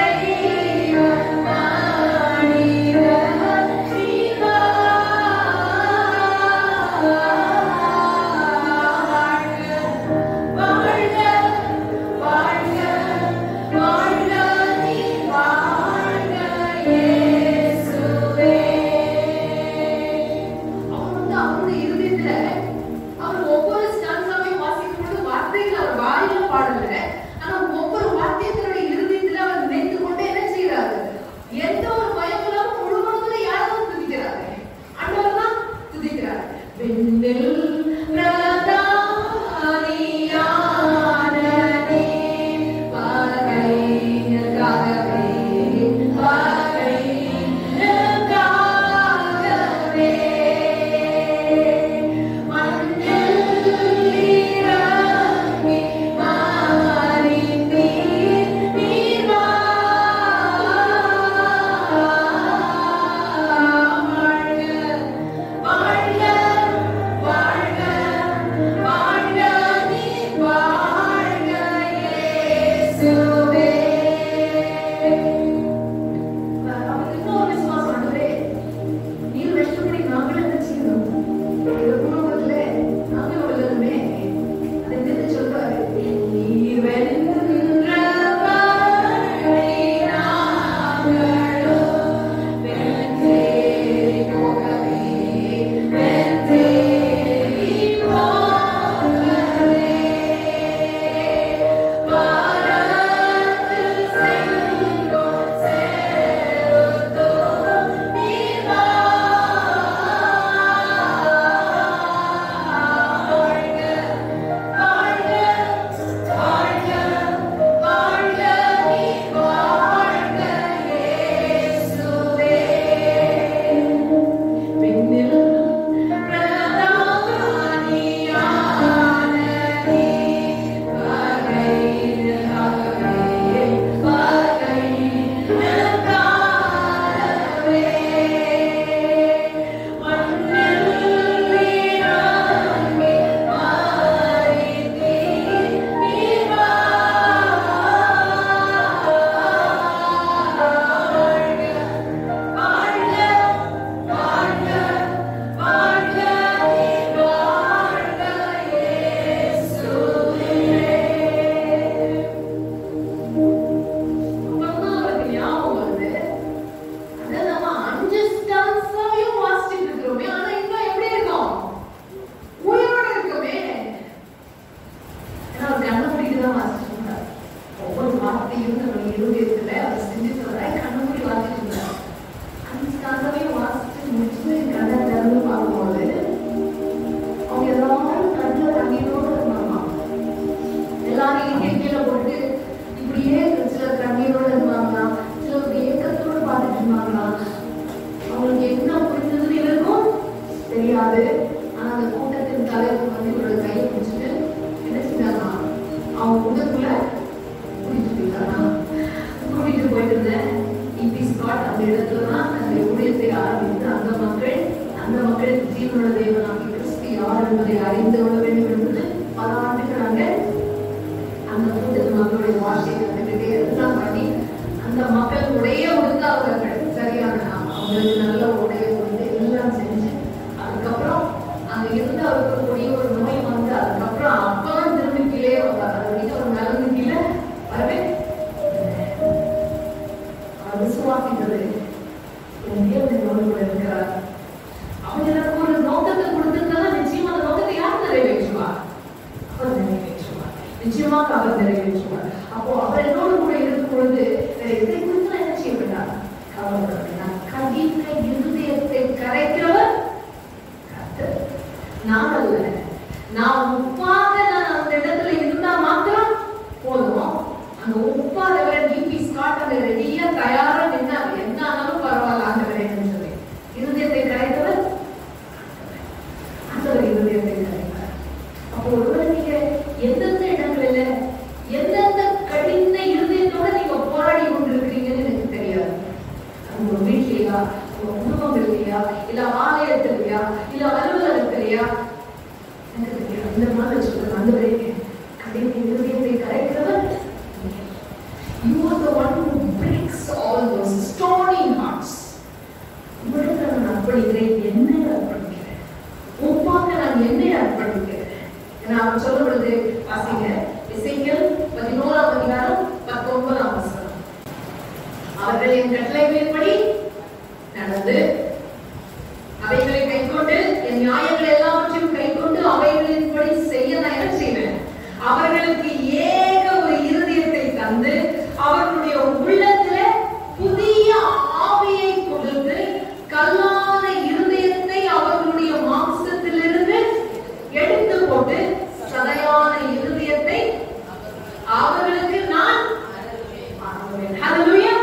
B: அவர் நிறைவேற்றுவார் நிச்சயமாக அவர் நிறைவேற்றுவார் அப்போ அவர் என்னோடு கூட இருக்கும் பொழுது வேற எதை குறித்து நான் என்ன செய்ய வேண்டாம் கவலைப்பட வேண்டாம் கடின இருதயத்தை கரைக்கிறவர் கர்த்தர் நான் அல்ல நான் உப்பாக நான் அந்த இடத்துல இருந்தா மாத்திரம் போதும் அந்த உப்பாதவர் டிபி ஸ்காட் அந்த ரெடியா தயாரா நின்னா என்ன ஆனாலும் பரவாயில்ல ஆண்டவரே என்று சொல்லி இருதயத்தை கரைத்தவர் ஆண்டவர் இருதயத்தை கரைத்தார் அப்போ ஒருவேளை நீங்க எந்தெந்த இடங்களில எந்தெந்த கடின இருதயத்தோட நீங்க போராடி கொண்டிருக்கிறீங்கன்னு எனக்கு தெரியாது உங்க வீட்லயா உங்க குடும்பங்கள்லயா இல்ல ஆலயத்திலயா இல்ல அலுவலகத்திலயா எனக்கு தெரியாது இந்த மாதிரி சொல்றேன் அந்த வரைக்கும் கடின இருதயத்தை கரைக்கிறவர் You are the one who breaks all those stony hearts. உங்களிடத்தில் நான் அர்ப்பணிக்கிறேன் என்னை அர்ப்பணிக்கிறேன் உப்பாக நான் என்னை அர்ப்பணிக்கிறேன் ஏன்னா அவர் சொல்லும் பொழுது வாசிங்க இசைக்கல் பதினோராம் அதிகாரம் பத்தொன்பதாம் வசனம் அவர்கள் என் கட்டளைகளின்படி நடந்து அவைகளை கைக்கொண்டு என் நியாயங்கள் எல்லாவற்றையும் கைக்கொண்டு அவைகளின்படி செய்ய நான் என்ன செய்வேன் அவர்களுக்கு ஏக ஒரு இருதயத்தை தந்து அவர்களுடைய உள்ளத்துல புதிய ஆவியை கொடுத்து கல்லான இருதயத்தை அவர்களுடைய மாம்சத்திலிருந்து எடுத்து போட்டு சதையான இருதயத்தை அவர்களுக்கு நான் ஆக்குவேன். Hallelujah.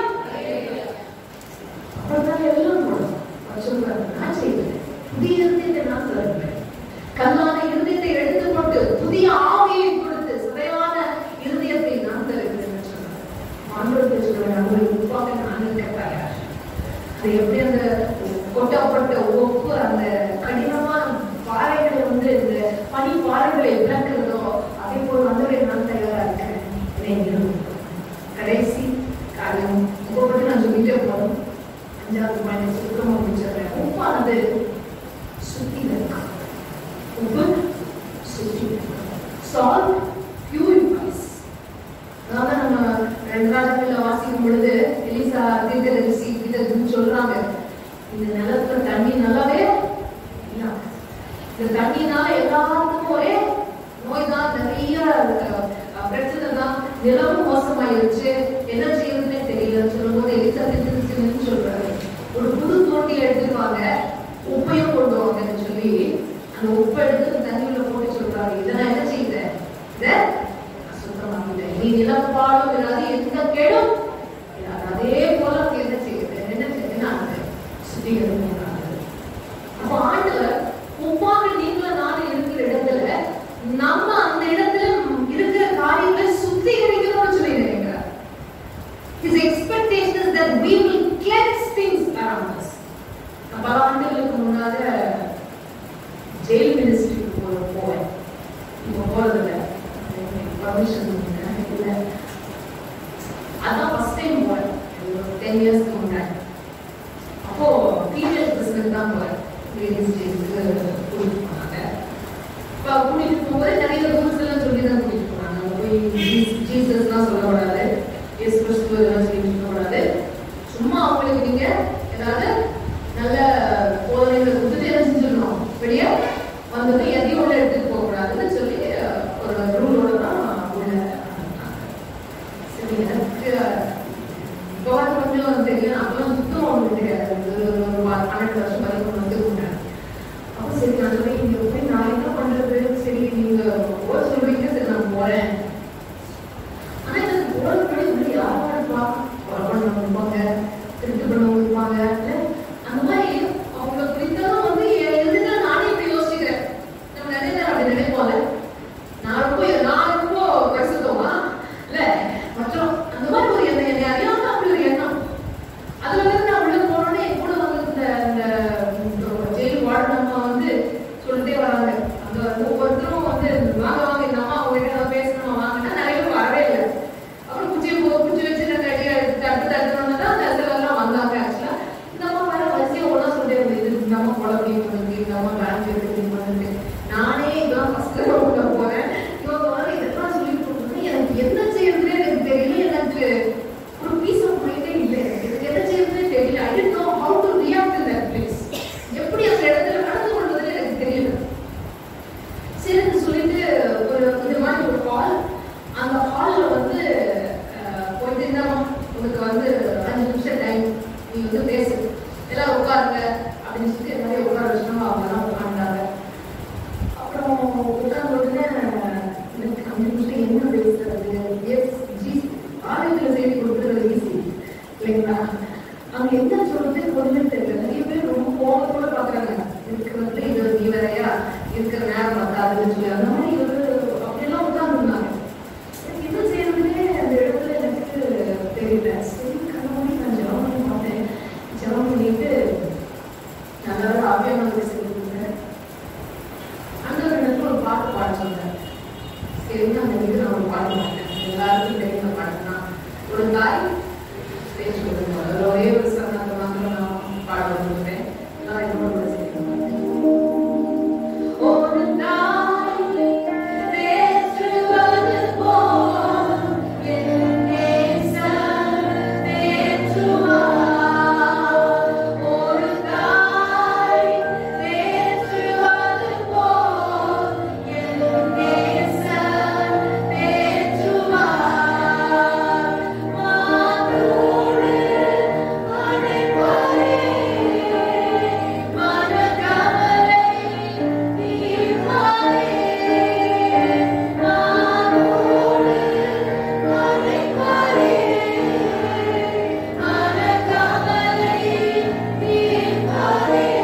B: அப்பதான் எல்லாம் போடும். அவர் சொல்றாரு, நான் செய்வேன். புதிய இருதயத்தை நான் தருவேன். கல்லான இருதயத்தை எடுத்து போட்டு புதிய ஆவியை கொடுத்து சதையான இருதயத்தை நான் தருவேன் என்று சொன்னார். ஆண்டவருக்கு சொல்றாரு, அவங்களுக்கு உப்பாக நான் இருக்க தயார். அது எப்படி அந்த கொட்டப்பட்ட ஒப்பு அந்த கடினமான பாறைகளை வந்து இந்த பனி பாறைகளை விளக்குறதோ அதே போல் வந்து நான் தயாரா இருக்கேன் என்னை நிறுவும். கடைசி காரியம் உங்க பத்தி நான் சொல்லிட்டே போறோம் அஞ்சாவது பாயிண்ட் சுத்தமா முடிச்சிடுறேன் உப்பானது சுத்தி இருக்கும் உப்பு சுத்தி சால்ட் பியூரிஃபைஸ் அதாவது நம்ம ரெண்டு ராஜாக்கள்ல வாசிக்கும் பொழுது எலிசா தீர்க்கதரிசி கிட்ட சொல்றாங்க இந்த நிலத்துல தண்ணி நல்லாவே இல்லாம இந்த தண்ணினால எல்லாருக்கும் ஒரே நோய் தான் நிறைய அஹ், அஹ், பிரச்சனை தான் நிலவும் மோசமாயிருச்சு என்ன செய்யறதுன்னே தெரியல சொல்லும்போது எலிசா தீர்க்கதரிசி சொல்றாரு ஒரு புது தோண்டி எடுத்துட்டு வாங்க உப்பையும் கொண்டு வாங்கன்னு சொல்லி அந்த உப்பை எடுத்து தண்ணியில போட்டு சொல்றாரு இதை நான் என்ன செய்யுறேன் இதை சுத்தமாக்கிட்டேன் நீ நிலப்பாடும் இல்லாத எந்த கேடும் இல்லாத அதே போல அவங்க என்ன செய்யுது என்ன செய்யுது நான் அதை சுத்திகரிக்கிறாங்க அப்போ ஆண்டவர் உப்பாக நீங்களும் நானும் இருக்கிற இடத்துல நம்ம அந்த இடத்துல இருக்கிற காரியங்களை சுத்திகரிக்கணும்னு சொல்லி நினைக்கிறார் His expectation is that we will cleanse things around us. நான் பல ஆண்டுகளுக்கு முன்னால ஜெயில் மினிஸ்ட்ரிக்கு போற போவேன் இப்போ போறதில்ல பர்மிஷன் இல்லை அதான் ஃபர்ஸ்ட் டைம் போறேன் டென் இயர்ஸ்க்கு முன்னாடி அப்போ ஃபீமேல் பிரிசனுக்கு தான் போறேன் லேடிஸ் டேஸ்க்கு கூட்டிட்டு போனாங்க இப்போ கூட்டிட்டு போகும்போது நிறைய ரூல்ஸ் எல்லாம் சொல்லி தான் கூட்டிட்டு போனாங்க அங்க போய் ஜீசஸ்லாம் சொல்லக்கூடாது இயேசு கிறிஸ்துவ இதெல்லாம் சொல்லிட்டு இருக்கக்கூடாது சும்மா அவங்களுக்கு நீங்க ஏதாவது நல்ல போதனைகளை கொடுத்துட்டு என்ன செஞ்சிடணும் வெளியே வந்துட்டு எதையும் உள்ள எடுத்துட்டு போக கூடாதுன்னு சொல்லி அஹ், ஒரு ரூலோட தான் உள்ள அனுப்புனாங்க. சரி எனக்கு இப்போ கொஞ்சம் தெரியும் அப்பெல்லாம் சுத்தம் ஒன்றும் தெரியாது ஒரு ஒரு ப- பன்னெண்டு வருஷம் வரைக்கும் வந்து கொண்டாங்க அப்போ சரி தெரிஞ்ச அந்த இது நான் பாட மாட்டேன் எல்லாருக்கும் தெரிஞ்ச பாட்டு தான் ஒரு தாய் பேச்சு கொடுக்கணும் அதில் ஒரே ஒரு சரணத்தை மாத்திரம் நான் பாட விரும்புகிறேன் நான் என்னோட கூட சேர்க்கணும் ஒரு தாய் பேசுவது போல் என் நேசர் பேசுவார். ஒரு தாய் பேசுவது போல் என் நேசர் பேசுவார். மாற்றோடு அழைப்பாரே, மனக்கவலை தீர்ப்பாரே. மாற்றோடு அழைப்பாரே, மனக்கவலை தீர்ப்பாரே.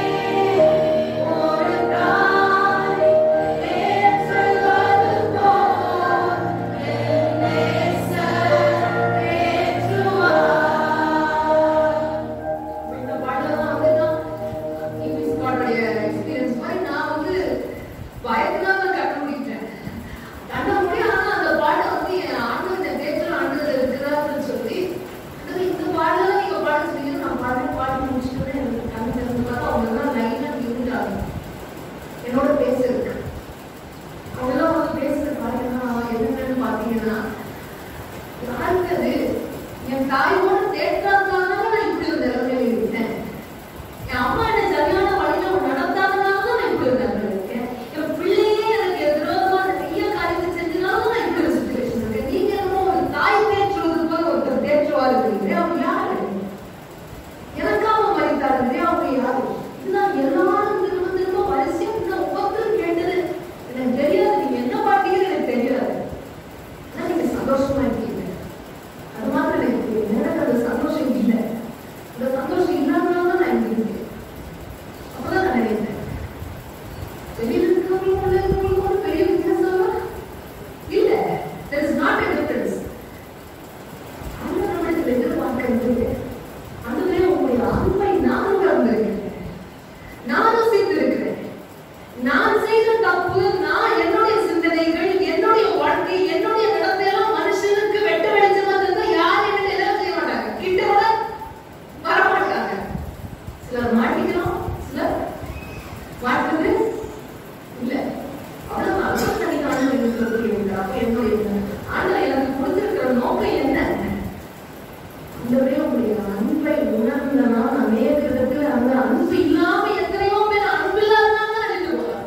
B: ஒரு தாய் பேசுவது போல் என் நேசர் பேசுவார். இந்த பாடலாம் அப்படிதான் இங்கிலீஷ் பாட்டுடைய எக்ஸ்பீரியன்ஸ் மாதிரி நான் வந்து பயத்தினால கண்டுபிடிச்சேன் கண்ட முடியும் ஆனா அந்த பாட்டை வந்து என் ஆண்டு பேச்சுல ஆண்டு இருக்கிறாருன்னு சொல்லி அது இந்த பாடலாம் நீங்க பாட சொல்லி நான் பாட்டு பாடி முடிச்சுட்டு எனக்கு கண் திறந்து பார்த்தா அவங்க எல்லாம் லைனா இருந்தாங்க என்னோட பேசுறதுக்கு அவங்க எல்லாம் வந்து பேசுறது பாத்தீங்கன்னா என்னன்னு பாத்தீங்கன்னா யாருக்கு அது என் தாயோட தேட்டாதனால நான் இப்படி ஒரு நிலைமையில இருக்கேன் என் அம்மா என்ன சரியான வழியில நடத்தாதனால தான் நான் இப்படி ஒரு நிலைமையில இருக்கேன் என் பிள்ளையே எனக்கு விரோதமா நிறைய காரியத்தை செஞ்சனால தான் நான் இப்படி ஒரு சுச்சுவேஷன் இருக்கேன் நீங்க என்னமோ ஒரு தாய் தேற்றுவது போல ஒருத்தர் தேற்றுவா இருக்கீங்க அவங்க யாரு எனக்காக மறித்தாருங்க அவங்க யாரு இதுதான் எல்லாரும் திரும்ப திரும்ப வரிசையா இந்த ஒவ்வொருத்தரும் கேட்டது எனக்கு தெரியாது நீங்க என்ன பாட்டீங்கன்னு எனக்கு தெரியாது ஆனா நீங்க சந்தோஷமா இருக்கீங்க அது மாத்திரம் எனக்கு தெரியும். எனக்கு அந்த சந்தோஷம் இல்லை அந்த சந்தோஷம் இல்லாதனால தான் நான் இங்க இருக்கேன் அப்பதான் நான் நினைத்தேன் வெளியில இருக்கிறவங்களுக்கும் உள்ள இருக்கிறவங்களுக்கும் பெரிய வித்தியாசம் இல்ல there is not a difference ஆண்டவரிடத்தில் எதிர்பார்க்கிறது அதுவே உங்களுடைய அன்பை நான் உணர்ந்திருக்கிறேன் நான் ருசித்திருக்கிறேன் நான் செய்த தப்பு நான் என்னுடைய சிந்தனைகள் என்னுடைய வாழ்க்கை என்னுடைய நடத்தையெல்லாம் மனுஷனுக்கு வெட்ட வெளிச்சமா இருந்தா யார் என்ன எல்லாம் செய்ய மாட்டாங்க கிட்ட கூட வர மாட்டாங்க சிலர் மாட்டிக்கிறோம் சிலர் மாட்டுறது இல்ல அவ்வளவு அர்த்தம் பண்ணி நான் எனக்கு அப்ப என்னுடைய ஆண்டவர் எனக்கு கொடுத்திருக்கிற நோக்கம் என்ன ஆண்டவரே உங்களுடைய அன்பை உணர்ந்தனா அநேக விதத்துல அந்த அன்பு இல்லாம எத்தனையோ பேர் அன்பு இல்லாதனால தான் அழிந்து போறாங்க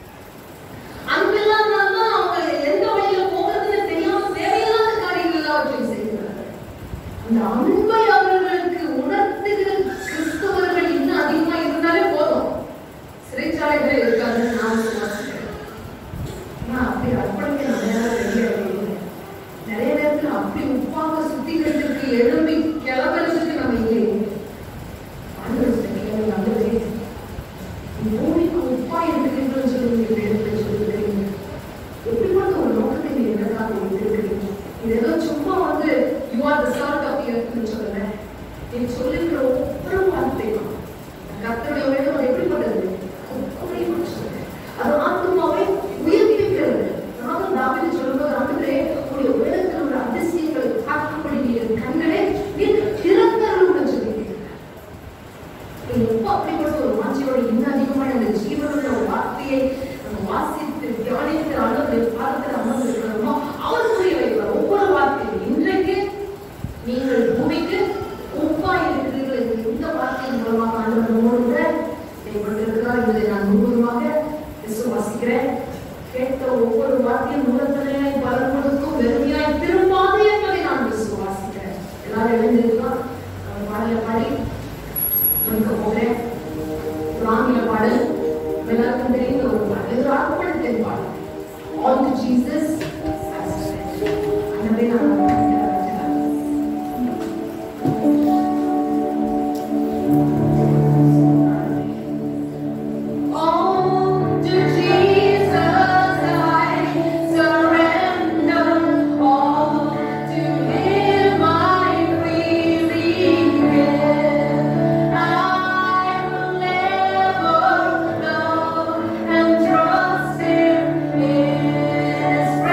B: அன்பு இல்லாதனால தான் அவங்க எந்த வழியில போகிறதுன்னு தெரியாம தேவையில்லாத காரியங்கள் எல்லாவற்றையும் செய்கிறார்கள் அந்த அன்பை அவர்களுக்கு உணர்த்துகிற கிறிஸ்தவர்கள் இன்னும் அதிகமா இருந்தாலே போதும் சிறைச்சாலைகளே இருக்காதுன்னு நான் வாசிக்கிறேன் ஆனா அப்படி அர்ப்பணிக்க நிறைய ரெடியா இல்லை நிறைய நேரத்துல அப்படி உப்பாக சுத்திக்கிறதுக்கு எழும்பி கிளம்புறதுக்கு நம்ம இங்கே இல்லை. ஆண்டவர் சொல்லுங்க, ஆண்டவரே, இந்த பூமிக்கு உப்பா இருக்கிறீங்கன்னு சொல்லி நீங்க வேதத்துல சொல்லிருக்கிறீங்க. எப்படிப்பட்ட ஒரு நோக்கத்தை நீங்க எனக்காக வைத்திருக்கிறீங்க? இது ஏதோ சும்மா வந்து you are the salt of the earth ன்னு சொல்லல. நீங்க சொல்லிருக்கிற ஒவ்வொரு வார்த்தையும் கர்த்தருடைய வேதம் எப்படிப்பட்டது ஒவ்வொரு மனுஷன் அது ஆத்மாவை உயிர்ப்பிக்கிறது நானும் தாவீது சொல்லும்போது ஆண்டவரே உடைய வேதத்தில் உள்ள அதிசயங்களை பார்க்கும்படி நீ என் கண்களை நீர் திறந்தருள்னு சொல்லியிருக்கிறார். நீங்க எப்ப அப்படிப்பட்ட ஒரு வாஞ்சியோட இன்னும் அதிகமான அந்த ஜீவனுள்ள வார்த்தையை நம்ம வாசித்து தியானித்து ஆண்டவரை பார்த்து அமர்ந்திருக்கிறோமோ அவர் புரிய வைப்பார் ஒவ்வொரு வார்த்தையும் இன்றைக்கு நீங்கள் பூமிக்கு உப்பா இருக்கிறீர்கள் என்று இந்த வார்த்தையின் மூலமாக ஆண்டவர் நம்மோடு கூட செயல்பட்டிருக்கிறார் இதை நான் முழுவதுமாக விசுவாசிக்கிறேன் கேட்ட ஒவ்வொரு வார்த்தையும் முகத்தினாய் பலன் கொடுக்கும் வெறுமையாய் திரும்பாது என்பதை நான் விசுவாசிக்கிறேன் எல்லாரும் எழுந்திருக்கலாம் நம்ம பாடலை பாடி முடிக்க போகிறேன் ஒரு ஆங்கில பாடல் எல்லாருக்கும் தெரிந்த ஒரு பாடல் இது ஒரு அர்ப்பணத்தின் பாடல் All to Jesus as அந்த நான் வச்சுக்கிறேன் All to Jesus I surrender, all to Him I freely give. I will never know and trust Him in His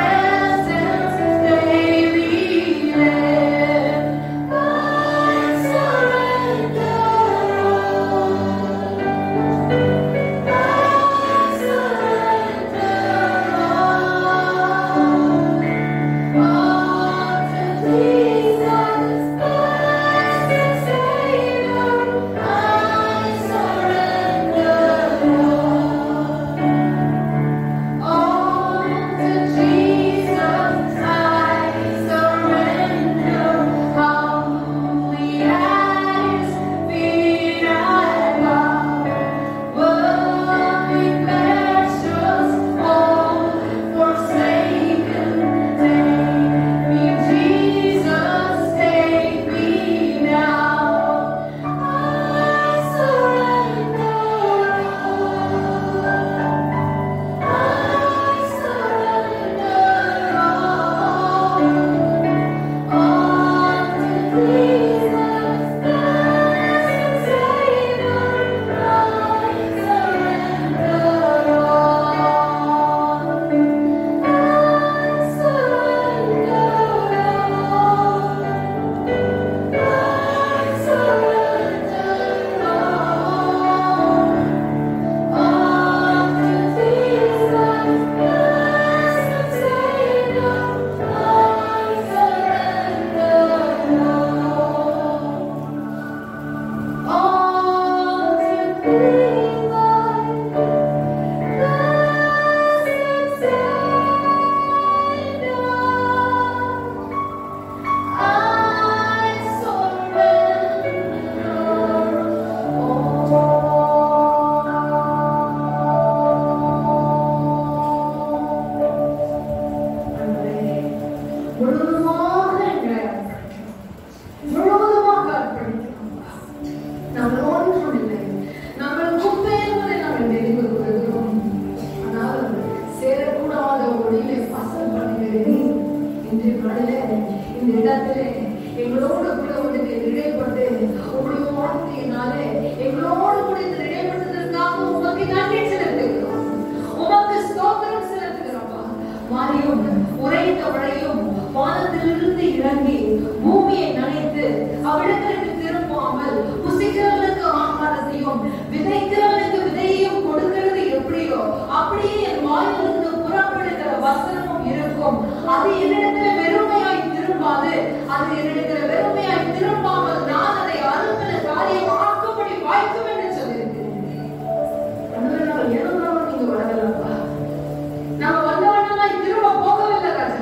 B: முழுவதுமாக எங்களை அர்ப்பணிக்கிறோம். முழுவதுமாக அர்ப்பணிக்கிறோம் நாங்கள் ஒன்றும் இல்லை நாங்கள் குப்பை என்பதை நாங்கள் தெரிந்து கொள்கிறோம் ஆனால் சேரக்கூடாத ஒளியிலே பசல் பண்ணுகிறேன் இன்றைய நாளிலே இந்த இடத்திலே எங்களோடு கூட வந்து இடைப்பட்டு உங்களுடைய வார்த்தையினாலே எங்களோடு கூட இந்த இடைப்பட்டதற்காக உமக்கு நன்றி செலுத்துகிறோம் உமக்கு ஸ்தோத்திரம் செலுத்துகிறோம் மாறியும் உரைத்த மழையும் வானத்திலிருந்து இறங்கி பூமியை நனைத்து அவ்விடத்திற்கு திரும்பாமல் புசிக்கிறவனுக்கு ஆகாரத்தையும் விதைக்கிறவனுக்கு விதையையும் கொடுக்கிறது எப்படியோ அப்படியே என் வாயிலிருந்து புறப்படுகிற வசனமும் இருக்கும் அது என்னிடத்துல வெறுமையாய் திரும்பாது அது என்னிடத்துல வெறுமையாய் திரும்பாமல் நான் அதை அருகிற காரியம் ஆக்கும்படி வாய்க்கும் என்று சொல்லியிருக்கிறேன் நாங்கள் எழுந்தவன் நீங்க வரலப்பா நாம வந்தவனமாய் திரும்ப போகவில்லை ராஜா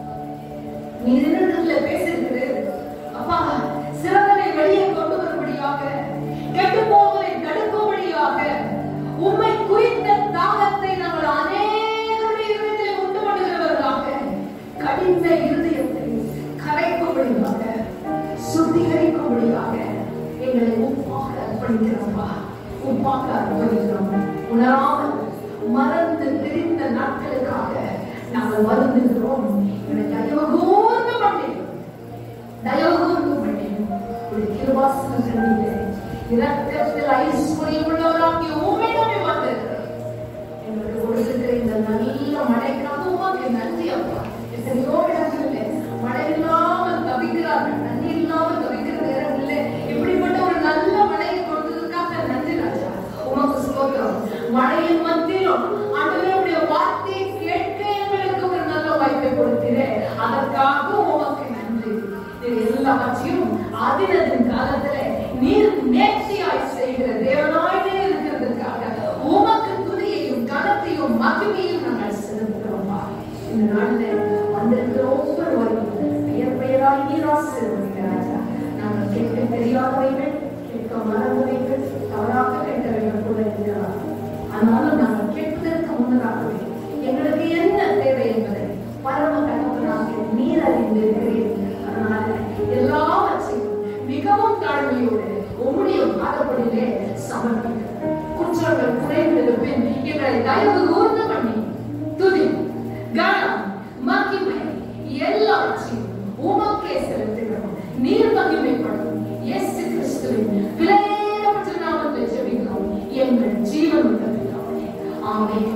B: நீ நின்றுல பேசிருக்கிறது அப்பா சிறந்தனை வெளியே கொண்டு வரும்படியாக கெட்டு போவதை தடுக்கும்படியாக உம்மை குறித்த தாகத்தை நாங்கள் அநேகருடைய இருதயத்தில் உண்டு பண்ணுகிறவர்களாக கடிந்த இருதயத்தை கரைக்கும்படியாக சுத்திகரிக்கும்படியாக எங்களை உப்பாக அர்ப்பணிக்கிறோம்ப்பா உப்பாக அர்ப்பணிக்கிறோம் உணராமல் மறந்து பிரிந்த நாட்களுக்காக நாங்கள் வருந்துகிறோம் எனக்கு தயவு கூர்ந்து பண்ணிடும் தயவு கூர்ந்து பண்ணிடும் ஒரு கிருபாசன கண்ணிலே இரக்கத்தில் ஐஸ்வர்யம் உள்ளவராகி உண்மையிலுமே வந்திருக்கிறோம் எங்களுக்கு கொடுத்திருக்கிற இந்த நல்ல மழைக்காக உமக்கு நன்றி அப்பா எத்தனையோ இடங்களிலே மழை இல்லாமல் தவிக்கிறார்கள் தண்ணி இல்லாமல் தவிக்கிற நேரங்களிலே இப்படிப்பட்ட ஒரு நல்ல மழையை கொடுத்ததுக்காக நன்றி ராஜா உமக்கு ஸ்தோத்திரம் மழையின் மத்தியிலும் ஆண்டவருடைய வார்த்தையை கேட்க எங்களுக்கு ஒரு நல்ல வாய்ப்பை கொடுத்தீரே அதற்காக உமக்கு நன்றி இது எல்லாவற்றையும் அதினதின் காலத்திலே நீர் நேர்ச்சியாய் செய்கிற தேவனாயிட்டே இருக்கிறதுக்காக உமக்கு துதியையும் கனத்தையும் மகிமையும் நாங்கள் செலுத்துகிறோம்ப்பா இந்த நாளில் வந்திருக்கிற ஒவ்வொருவரும் பெயர் பெயராய் நீர் ஆசீர்வதிக்கிறாரா நாங்கள் கேட்க தெரியாதவைகள் கேட்க மறந்தவைகள் தவறாக கேட்டவைகள் கூட இருக்கிறார் ஆனாலும் நாங்கள் கேட்பதற்கு முன்னதாகவே எங்களுக்கு என்ன தேவை என்பதை பரம தகவலாக நீர் அறிந்திருக்கிறேன் அதனால எல்லாவற்றையும் மிகவும் தாழ்மையோடு உம்முடைய பாதப்படியிலே சமர்ப்பிக்கிறேன் குற்றங்கள் குறைந்தது பின் எங்களை தயவு கூர்ந்து பண்ணி துதி கனம் மகிமை எல்லாவற்றையும் உமக்கே செலுத்துகிறோம் நீர் மகிமைப்படும் இயேசு கிறிஸ்துவின் விலையேறப்பட்ட நாமத்தில் ஜெபிக்கிறோம் எங்கள் ஜீவன் உள்ள பிதாவே. ஆமென்